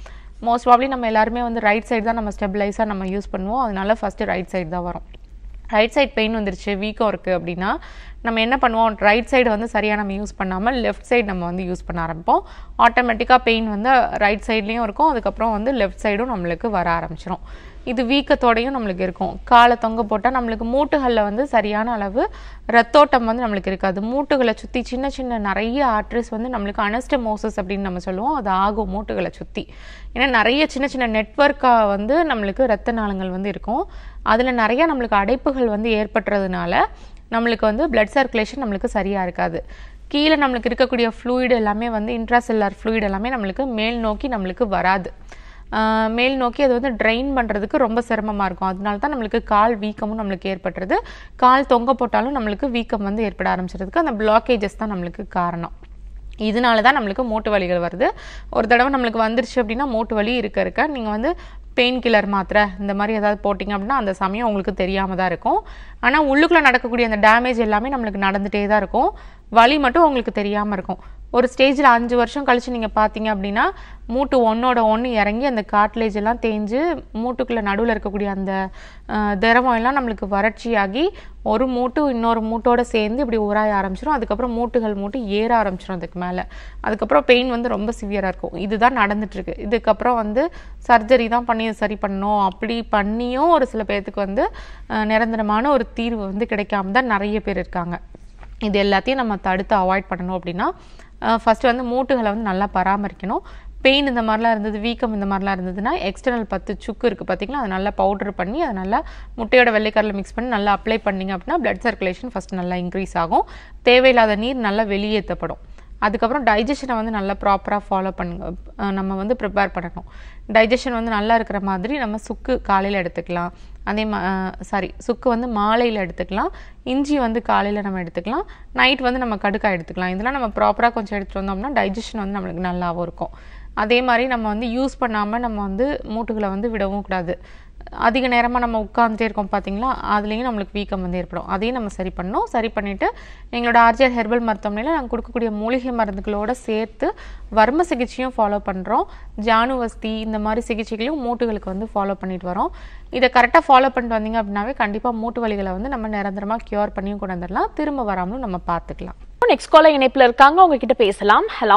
மோஸ்ட் ப்ராப்ளி நம்ம எல்லாருமே வந்து ரைட் சைடு தான் நம்ம ஸ்டெபிளைஸாக நம்ம யூஸ் பண்ணுவோம் அதனால ஃபஸ்ட்டு ரைட் சைடு தான் வரும் ரைட் சைடு பெயின் வந்துருச்சு வீக்கம் இருக்குது அப்படின்னா நம்ம என்ன பண்ணுவோம் ரைட் சைடு வந்து சரியாக நம்ம யூஸ் பண்ணாமல் லெஃப்ட் சைடு நம்ம வந்து யூஸ் பண்ண ஆரம்பிப்போம் ஆட்டோமேட்டிக்காக பெயின் வந்து ரைட் சைட்லேயும் இருக்கும் அதுக்கப்புறம் வந்து லெஃப்ட் சைடும் நம்மளுக்கு வர ஆரம்பிச்சிரும் இது வீக்கத்தோடையும் நம்மளுக்கு இருக்கும் காலை தொங்க போட்டால் நம்மளுக்கு மூட்டுகளில் வந்து சரியான அளவு ரத்தோட்டம் வந்து நம்மளுக்கு இருக்காது மூட்டுகளை சுற்றி சின்ன சின்ன நிறைய ஆர்ட்ரிஸ் வந்து நம்மளுக்கு அனஸ்டமோசஸ் அப்படின்னு நம்ம சொல்லுவோம் அது ஆகும் மூட்டுகளை சுற்றி ஏன்னா நிறைய சின்ன சின்ன நெட்வொர்க்காக வந்து நம்மளுக்கு ரத்த நாளங்கள் வந்து இருக்கும் அதில் நிறைய நம்மளுக்கு அடைப்புகள் வந்து ஏற்பட்டுறதுனால நம்மளுக்கு வந்து பிளட் சர்க்குலேஷன் நம்மளுக்கு சரியாக இருக்காது கீழே நம்மளுக்கு இருக்கக்கூடிய ஃப்ளூயிட் எல்லாமே வந்து இன்ட்ராசெல்லார் ஃப்ளூயிட் எல்லாமே நம்மளுக்கு மேல் நோக்கி நம்மளுக்கு வராது ஆஹ் மேல் நோக்கி அது வந்து ட்ரைன் பண்ணுறதுக்கு ரொம்ப சிரமமாக இருக்கும் அதனால தான் நம்மளுக்கு கால் வீக்கமும் நம்மளுக்கு ஏற்பட்டுறது கால் தொங்க போட்டாலும் நம்மளுக்கு வீக்கம் வந்து ஏற்பட ஆரம்பிச்சிறதுக்கு அந்த பிளாக்கேஜஸ் தான் நம்மளுக்கு காரணம் இதனால தான் நம்மளுக்கு மூட்டு வலிகள் வருது ஒரு தடவை நம்மளுக்கு வந்துருச்சு அப்படின்னா மூட்டு வலி இருக்க இருக்க நீங்கள் வந்து பெயின் கில்லர் மாத்திரை இந்த மாதிரி ஏதாவது போட்டிங்க அப்படின்னா அந்த சமயம் உங்களுக்கு தெரியாமல் தான் இருக்கும் ஆனால் உள்ளுக்குள்ளே நடக்கக்கூடிய அந்த டேமேஜ் எல்லாமே நம்மளுக்கு நடந்துகிட்டே தான் இருக்கும் வலி மட்டும் உங்களுக்கு தெரியாமல் இருக்கும் ஒரு ஸ்டேஜில் அஞ்சு வருஷம் கழிச்சு நீங்கள் பார்த்தீங்க அப்படின்னா மூட்டு ஒன்னோட ஒன்று இறங்கி அந்த காட்லேஜ் எல்லாம் தேஞ்சு மூட்டுக்குள்ளே நடுவில் இருக்கக்கூடிய அந்த அஹ், திரவம் எல்லாம் நம்மளுக்கு வறட்சியாகி ஒரு மூட்டு இன்னொரு மூட்டோட சேர்ந்து இப்படி உராய ஆரம்பிச்சிடும் அதுக்கப்புறம் மூட்டுகள் மூட்டு ஏற ஆரம்பிச்சிடும் அதுக்கு மேலே அதுக்கப்புறம் பெயின் வந்து ரொம்ப சிவியராக இருக்கும் இதுதான் நடந்துட்டு இருக்கு இதுக்கப்புறம் வந்து சர்ஜரி தான் பண்ணி இதை சரி பண்ணணும் அப்படி பண்ணியும் ஒரு சில பேர்த்துக்கு வந்து அஹ், நிரந்தரமான ஒரு தீர்வு வந்து கிடைக்காம தான் நிறைய பேர் இருக்காங்க இது எல்லாத்தையும் நம்ம தடுத்து அவாய்ட் பண்ணணும் அப்படின்னா ஃபர்ஸ்ட் வந்து மூட்டுகளை வந்து நல்லா பராமரிக்கணும் பெயின் இந்த மாதிரிலாம் இருந்தது வீக்கம் இந்த மாதிரிலாம் இருந்ததுன்னா எக்ஸ்டர்னல் பத்து சுக்கு இருக்குது பார்த்தீங்களா அதை நல்லா பவுடர் பண்ணி அதை நல்லா முட்டையோட வெள்ளைக்கரில் மிக்ஸ் பண்ணி நல்லா அப்ளை பண்ணீங்க அப்படின்னா பிளட் சர்க்குலேஷன் ஃபர்ஸ்ட் நல்லா இன்க்ரீஸ் ஆகும் தேவையில்லாத நீர் நல்லா வெளியேற்றப்படும் அதுக்கப்புறம் டைஜஷனை வந்து நல்லா ப்ராப்பராக ஃபாலோ பண்ணுங்க அஹ் நம்ம வந்து ப்ரிப்பேர் பண்ணணும் டைஜஷன் வந்து நல்லா இருக்கிற மாதிரி நம்ம சுக்கு காலையில் எடுத்துக்கலாம் அதே மா சாரி சுக்கு வந்து மாலையில் எடுத்துக்கலாம் இஞ்சி வந்து காலையில் நம்ம எடுத்துக்கலாம் நைட் வந்து நம்ம கடுக்காய் எடுத்துக்கலாம் இதெல்லாம் நம்ம ப்ராப்பராக கொஞ்சம் எடுத்துகிட்டு வந்தோம்னா டைஜஷன் வந்து நம்மளுக்கு நல்லாவும் இருக்கும் அதே மாதிரி நம்ம வந்து யூஸ் பண்ணாமல் நம்ம வந்து மூட்டுகளை வந்து விடவும் கூடாது அதிக நேரமாக நம்ம உட்காந்துட்டே இருக்கோம் பார்த்தீங்களா அதுலேயும் நம்மளுக்கு வீக்கம் வந்து ஏற்படும் அதையும் நம்ம சரி பண்ணணும் சரி பண்ணிவிட்டு எங்களோட ஆர்ஜிஆர் ஹெர்பல் மருத்துவமனையில் நாங்கள் கொடுக்கக்கூடிய மூலிகை மருந்துகளோட சேர்த்து வர்ம சிகிச்சையும் ஃபாலோ பண்ணுறோம் ஜானுவஸ்தி இந்த மாதிரி சிகிச்சைகளையும் மூட்டுகளுக்கு வந்து ஃபாலோ பண்ணிட்டு வரோம் இதை கரெக்டாக ஃபாலோ பண்ணிட்டு வந்தீங்க அப்படின்னாவே கண்டிப்பாக மூட்டு வலிகளை வந்து நம்ம நிரந்தரமாக க்யூர் பண்ணியும் கொண்டு வந்துடலாம் திரும்ப வராமலும் நம்ம பார்த்துக்கலாம் நெக்ஸ்ட் காலர் இணைப்புல இருக்காங்க உங்ககிட்ட பேசலாம் ஹலோ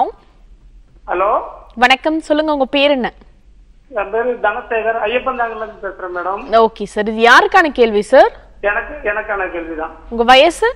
ஹலோ வணக்கம் சொல்லுங்க உங்க பேர் என்ன என் பேரு தனசேகர் ஐயப்பன் தாங்கலேருந்து பேசுறேன் மேடம் ஓகே சார் இது யாருக்கான கேள்வி சார் எனக்கு எனக்கான கேள்விதான் உங்க வயசு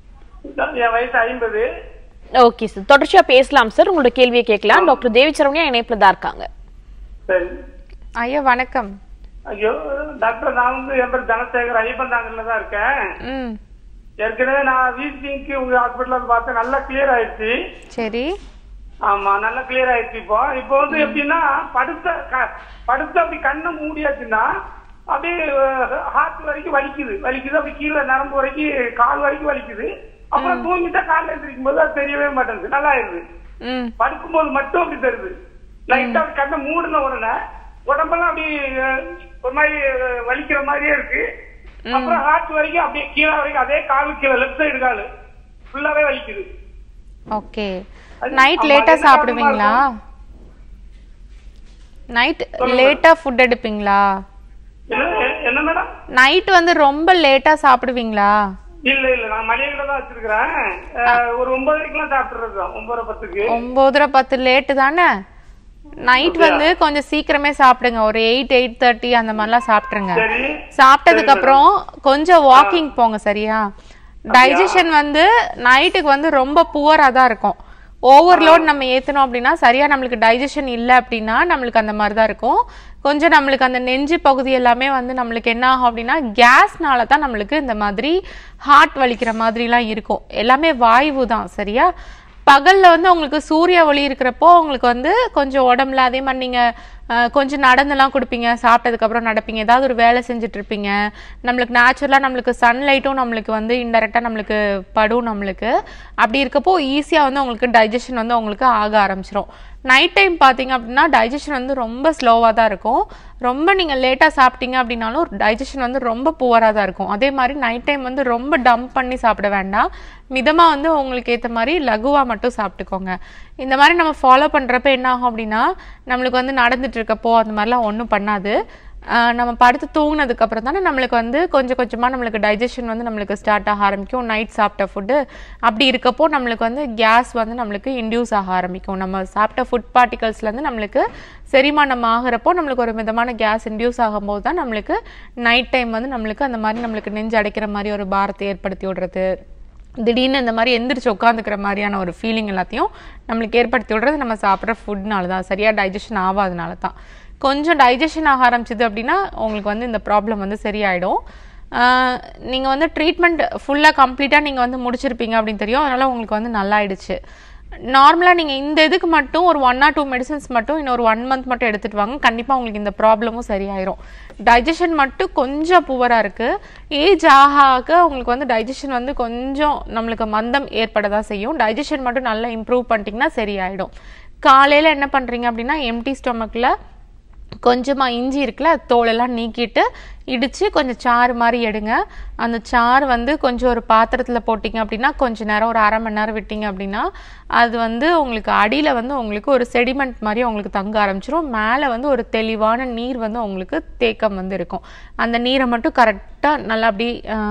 என் வயசு ஐம்பது ஓகே சார் தொடர்ச்சியா பேசலாம் சார் உங்களோட கேள்வியை கேட்கலாம் டாக்டர் தேவி சரவணியா இணைப்புல தான் இருக்காங்க சரி ஐயா வணக்கம் ஐயோ டாக்டர் நான் வந்து என் பேர் தனசேகர் ஐயப்பன் தாங்கல்ல தான் இருக்கேன் ம் ஏற்கனவே நான் வீசிங்க்கு உங்க ஹாஸ்பிட்டல்ல வந்து பார்த்தேன் நல்லா கிளியர் ஆயிடுச்சு சரி ஆமா நல்லா கிளியர் ஆயிடுச்சு இப்போ இப்போ வந்து எப்படின்னா படுத்த க- படுத்து அப்படி கண்ணை மூடியாச்சுன்னா அப்படியே ஹார்ட் வரைக்கும் வலிக்குது வலிக்குது அப்படி கீழே நரம்பு வரைக்கும் கால் வரைக்கும் வலிக்குது அப்புறம் தூங்கிட்டா காலைல எந்திரிக்கும் போது அது தெரியவே மாட்டேங்குது நல்லா ஆயிடுது ம் படுக்கும்போது மட்டும் அப்படி தருது லைட்டா அப்படி கண்ணை மூடின உடனே உடம்பெல்லாம் அப்படி அஹ், ஒரு மாதிரி அஹ், வலிக்கிற மாதிரியே இருக்கு அப்புறம் ஹார்ட் வரைக்கும் அப்படியே கீழே வரைக்கும் அதே காலு கீழே லெஃப்ட் சைடு காலு ஃபுல்லாவே வலிக்குது ஓகே அது- நைட் ஆமா, லேட்டா என்ன சாப்பிடுவீங்களா காரணமா நைட் சொல்லுங்க. லேட்டா ஃபுட் எடுப்பீங்களா என்ன என்ன மேடம் நைட் வந்து ரொம்ப லேட்டா சாப்பிடுவீங்களா இல்ல இல்ல நான் மளிகைல தான் வச்சிருக்கிறேன் அஹ், ஒரு ஒன்பதரைக்கெல்லாம் சாப்பிட்டுறது தான் ஒன்பதரை பத்துக்கு ஒன்பதரை பத்து லேட்டு தானே நைட் வந்து கொஞ்சம் சீக்கிரமே சாப்பிடுங்க ஒரு எயிட் எயிட் தேர்ட்டி அந்த மாதிரிலாம் சாப்பிட்டுருங்க சரி சாப்பிட்டதுக்கு அப்புறம் கொஞ்சம் வாக்கிங் போங்க சரியா டைஜஷன் வந்து நைட்டுக்கு வந்து ரொம்ப புவரா தான் இருக்கும் ஓவர்லோட் நம்ம ஏத்தணும் அப்படின்னா சரியா நம்மளுக்கு டைஜஷன் இல்லை அப்படின்னா நம்மளுக்கு அந்த மாதிரி தான் இருக்கும் கொஞ்சம் நம்மளுக்கு அந்த நெஞ்சு பகுதி எல்லாமே வந்து நம்மளுக்கு என்ன ஆகும் அப்படின்னா கேஸ்னால தான் நம்மளுக்கு இந்த மாதிரி ஹார்ட் வலிக்கிற மாதிரிலாம் இருக்கும் எல்லாமே வாய்வு தான் சரியா பகல்ல வந்து உங்களுக்கு சூரிய ஒளி இருக்கிறப்போ உங்களுக்கு வந்து கொஞ்சம் உடம்புல அதே மாதிரி நீங்க அஹ், கொஞ்சம் நடந்தெல்லாம் கொடுப்பீங்க சாப்பிட்டதுக்கு அப்புறம் நடப்பீங்க ஏதாவது ஒரு வேலை செஞ்சுட்டு இருப்பீங்க நம்மளுக்கு நேச்சுரலா நம்மளுக்கு சன்லைட்டும் நம்மளுக்கு வந்து இன்டெரக்டா நம்மளுக்கு படும் நம்மளுக்கு அப்படி இருக்கப்போ ஈஸியா வந்து உங்களுக்கு டைஜஷன் வந்து உங்களுக்கு ஆக ஆரம்பிச்சிரும் நைட் டைம் பார்த்தீங்க அப்படின்னா டைஜஷன் வந்து ரொம்ப ஸ்லோவாக தான் இருக்கும் ரொம்ப நீங்கள் லேட்டாக சாப்பிட்டீங்க அப்படின்னாலும் டைஜஷன் வந்து ரொம்ப புவராக தான் இருக்கும் அதே மாதிரி நைட் டைம் வந்து ரொம்ப டம்ப் பண்ணி சாப்பிட வேண்டாம் மிதமாக வந்து உங்களுக்கு ஏற்ற மாதிரி லகுவாக மட்டும் சாப்பிட்டுக்கோங்க இந்த மாதிரி நம்ம ஃபாலோ பண்ணுறப்ப என்ன ஆகும் அப்படின்னா நம்மளுக்கு வந்து நடந்துட்டு படுத்துட்டு இருக்கப்போ அந்த மாதிரிலாம் ஒன்றும் பண்ணாது ஆஹ் நம்ம படுத்து தூங்கினதுக்கு அப்புறம் தானே நம்மளுக்கு வந்து கொஞ்சம் கொஞ்சமாக நம்மளுக்கு டைஜஷன் வந்து நம்மளுக்கு ஸ்டார்ட் ஆக ஆரம்பிக்கும் நைட் சாப்பிட்ட ஃபுட்டு அப்படி இருக்கப்போ நம்மளுக்கு வந்து கேஸ் வந்து நம்மளுக்கு இன்டியூஸ் ஆக ஆரம்பிக்கும் நம்ம சாப்பிட்ட ஃபுட் பார்ட்டிகல்ஸ்லேருந்து நம்மளுக்கு செரிமானம் ஆகிறப்போ நம்மளுக்கு ஒரு விதமான கேஸ் இன்டியூஸ் ஆகும்போது தான் நம்மளுக்கு நைட் டைம் வந்து நம்மளுக்கு அந்த மாதிரி நம்மளுக்கு நெஞ்சு அடைக்கிற மாதிரி ஒரு பாரத்தை ஏற்படுத்தி விடுறது திடீர்னு இந்த மாதிரி எந்திரிச்சு உட்காந்துக்கிற மாதிரியான ஒரு ஃபீலிங் எல்லாத்தையும் நம்மளுக்கு ஏற்படுத்தி விடுறது நம்ம சாப்பிட்ற ஃபுட்னால தான் சரியாக டைஜஷன் ஆகாதனால தான் கொஞ்சம் டைஜஷன் ஆக ஆரம்பிச்சது அப்படின்னா உங்களுக்கு வந்து இந்த ப்ராப்ளம் வந்து சரியாயிடும் நீங்கள் வந்து ட்ரீட்மெண்ட் ஃபுல்லாக கம்ப்ளீட்டாக நீங்கள் வந்து முடிச்சிருப்பீங்க அப்படின்னு தெரியும் அதனால் உங்களுக்கு வந்து நல்லாயிடுச்சு நார்மலாக நீங்கள் இந்த இதுக்கு மட்டும் ஒரு ஒன் ஆர் டூ மெடிசன்ஸ் மட்டும் இன்னொரு ஒன் மந்த் மட்டும் எடுத்துகிட்டு வாங்க கண்டிப்பாக உங்களுக்கு இந்த ப்ராப்ளமும் சரியாயிரும் டைஜஷன் மட்டும் கொஞ்சம் புவராக இருக்குது ஏஜ் ஆக ஆக உங்களுக்கு வந்து டைஜஷன் வந்து கொஞ்சம் நம்மளுக்கு மந்தம் ஏற்பட தான் செய்யும் டைஜஷன் மட்டும் நல்லா இம்ப்ரூவ் பண்ணிட்டீங்கன்னா சரியாயிடும் காலையில் என்ன பண்ணுறீங்க அப்படின்னா எம்டி ஸ்டொமக்கில் கொஞ்சமாக இஞ்சி இருக்குல்ல அது தோலெல்லாம் நீக்கிட்டு இடித்து கொஞ்சம் சாறு மாதிரி எடுங்க அந்த சாறு வந்து கொஞ்சம் ஒரு பாத்திரத்தில் போட்டிங்க அப்படின்னா கொஞ்ச நேரம் ஒரு அரை மணி நேரம் விட்டீங்க அப்படின்னா அது வந்து உங்களுக்கு அடியில் வந்து உங்களுக்கு ஒரு செடிமெண்ட் மாதிரி உங்களுக்கு தங்க ஆரம்பிச்சிரும் மேலே வந்து ஒரு தெளிவான நீர் வந்து உங்களுக்கு தேக்கம் வந்து இருக்கும் அந்த நீரை மட்டும் கரெக்டாக நல்லா அப்படி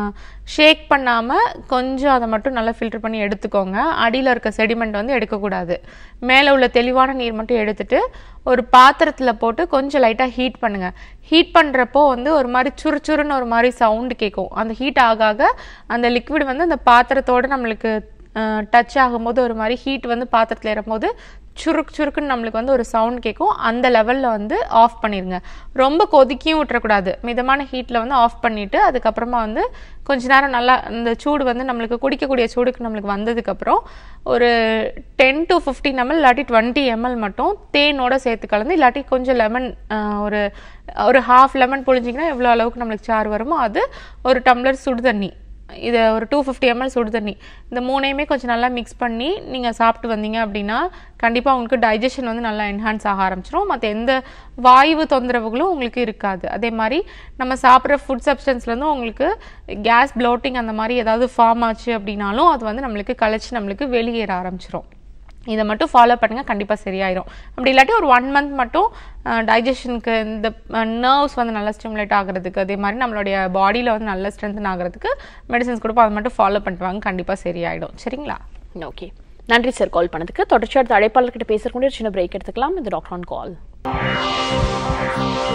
ஷேக் பண்ணாமல் கொஞ்சம் அதை மட்டும் நல்லா ஃபில்டர் பண்ணி எடுத்துக்கோங்க அடியில் இருக்க செடிமெண்ட் வந்து எடுக்கக்கூடாது மேலே உள்ள தெளிவான நீர் மட்டும் எடுத்துட்டு ஒரு பாத்திரத்தில் போட்டு கொஞ்சம் லைட்டாக ஹீட் பண்ணுங்க ஹீட் பண்ணுறப்போ வந்து ஒரு மாதிரி சுறுச்சுறுன்னு ஒரு மாதிரி சவுண்டு கேட்கும் அந்த ஹீட் ஆக ஆக அந்த லிக்விட் வந்து அந்த பாத்திரத்தோட நம்மளுக்கு டச் ஆகும்போது ஒரு மாதிரி ஹீட் வந்து பாத்திரத்தில் ஏறும்போது சுருக்கு சுருக்குன்னு நம்மளுக்கு வந்து ஒரு சவுண்ட் கேட்கும் அந்த லெவலில் வந்து ஆஃப் பண்ணிடுங்க ரொம்ப கொதிக்கியும் விட்டுறக்கூடாது மிதமான ஹீட்டில் வந்து ஆஃப் பண்ணிவிட்டு அதுக்கப்புறமா வந்து கொஞ்ச நேரம் நல்லா இந்த சூடு வந்து நம்மளுக்கு குடிக்கக்கூடிய சூடுக்கு நம்மளுக்கு வந்ததுக்கப்புறம் ஒரு டென் டு ஃபிஃப்டீன் எம்எல் இல்லாட்டி டுவெண்ட்டி எம்எல் மட்டும் தேனோட சேர்த்து கலந்து இல்லாட்டி கொஞ்சம் லெமன் ஒரு ஒரு ஹாஃப் லெமன் புழிஞ்சிங்கன்னா எவ்வளோ அளவுக்கு நம்மளுக்கு சாறு வருமோ அது ஒரு டம்ளர் சுடு தண்ணி இதை ஒரு டூ ஃபிஃப்டி எம்எல் சுடு தண்ணி இந்த மூணையுமே கொஞ்சம் நல்லா மிக்ஸ் பண்ணி நீங்கள் சாப்பிட்டு வந்தீங்க அப்படின்னா கண்டிப்பாக உங்களுக்கு டைஜஷன் வந்து நல்லா என்ஹான்ஸ் ஆக ஆரம்பிச்சிடும் மற்ற எந்த வாயு தொந்தரவுகளும் உங்களுக்கு இருக்காது அதே மாதிரி நம்ம சாப்பிட்ற ஃபுட் சப்ஸ்டன்ஸ்லேருந்து உங்களுக்கு கேஸ் ப்ளோட்டிங் அந்த மாதிரி ஏதாவது ஃபார்ம் ஆச்சு அப்படின்னாலும் அது வந்து நம்மளுக்கு கழிச்சு நம்மளுக்கு வெளியேற ஆரம்பிச்சிரும் இதை மட்டும் ஃபாலோ பண்ணுங்கள் கண்டிப்பாக சரியாயிரும் அப்படி இல்லாட்டி ஒரு ஒன் மந்த் மட்டும் டைஜஷனுக்கு இந்த நர்வ்ஸ் வந்து நல்லா ஸ்டிமுலேட் ஆகிறதுக்கு அதே மாதிரி நம்மளுடைய பாடியில் வந்து நல்ல ஸ்ட்ரென்தன் ஆகிறதுக்கு மெடிசன்ஸ் கொடுப்போம் அதை மட்டும் ஃபாலோ பண்ணிட்டு வாங்க கண்டிப்பாக சரியாயிடும் சரிங்களா ஓகே நன்றி சார் கால் பண்ணதுக்கு தொடர்ச்சி அடுத்த அழைப்பாளர்கிட்ட பேசுறதுக்கு முன்னாடி ஒரு சின்ன பிரேக் எடுத்துக்கலாம் இது டாக்டர் ஆன் கால்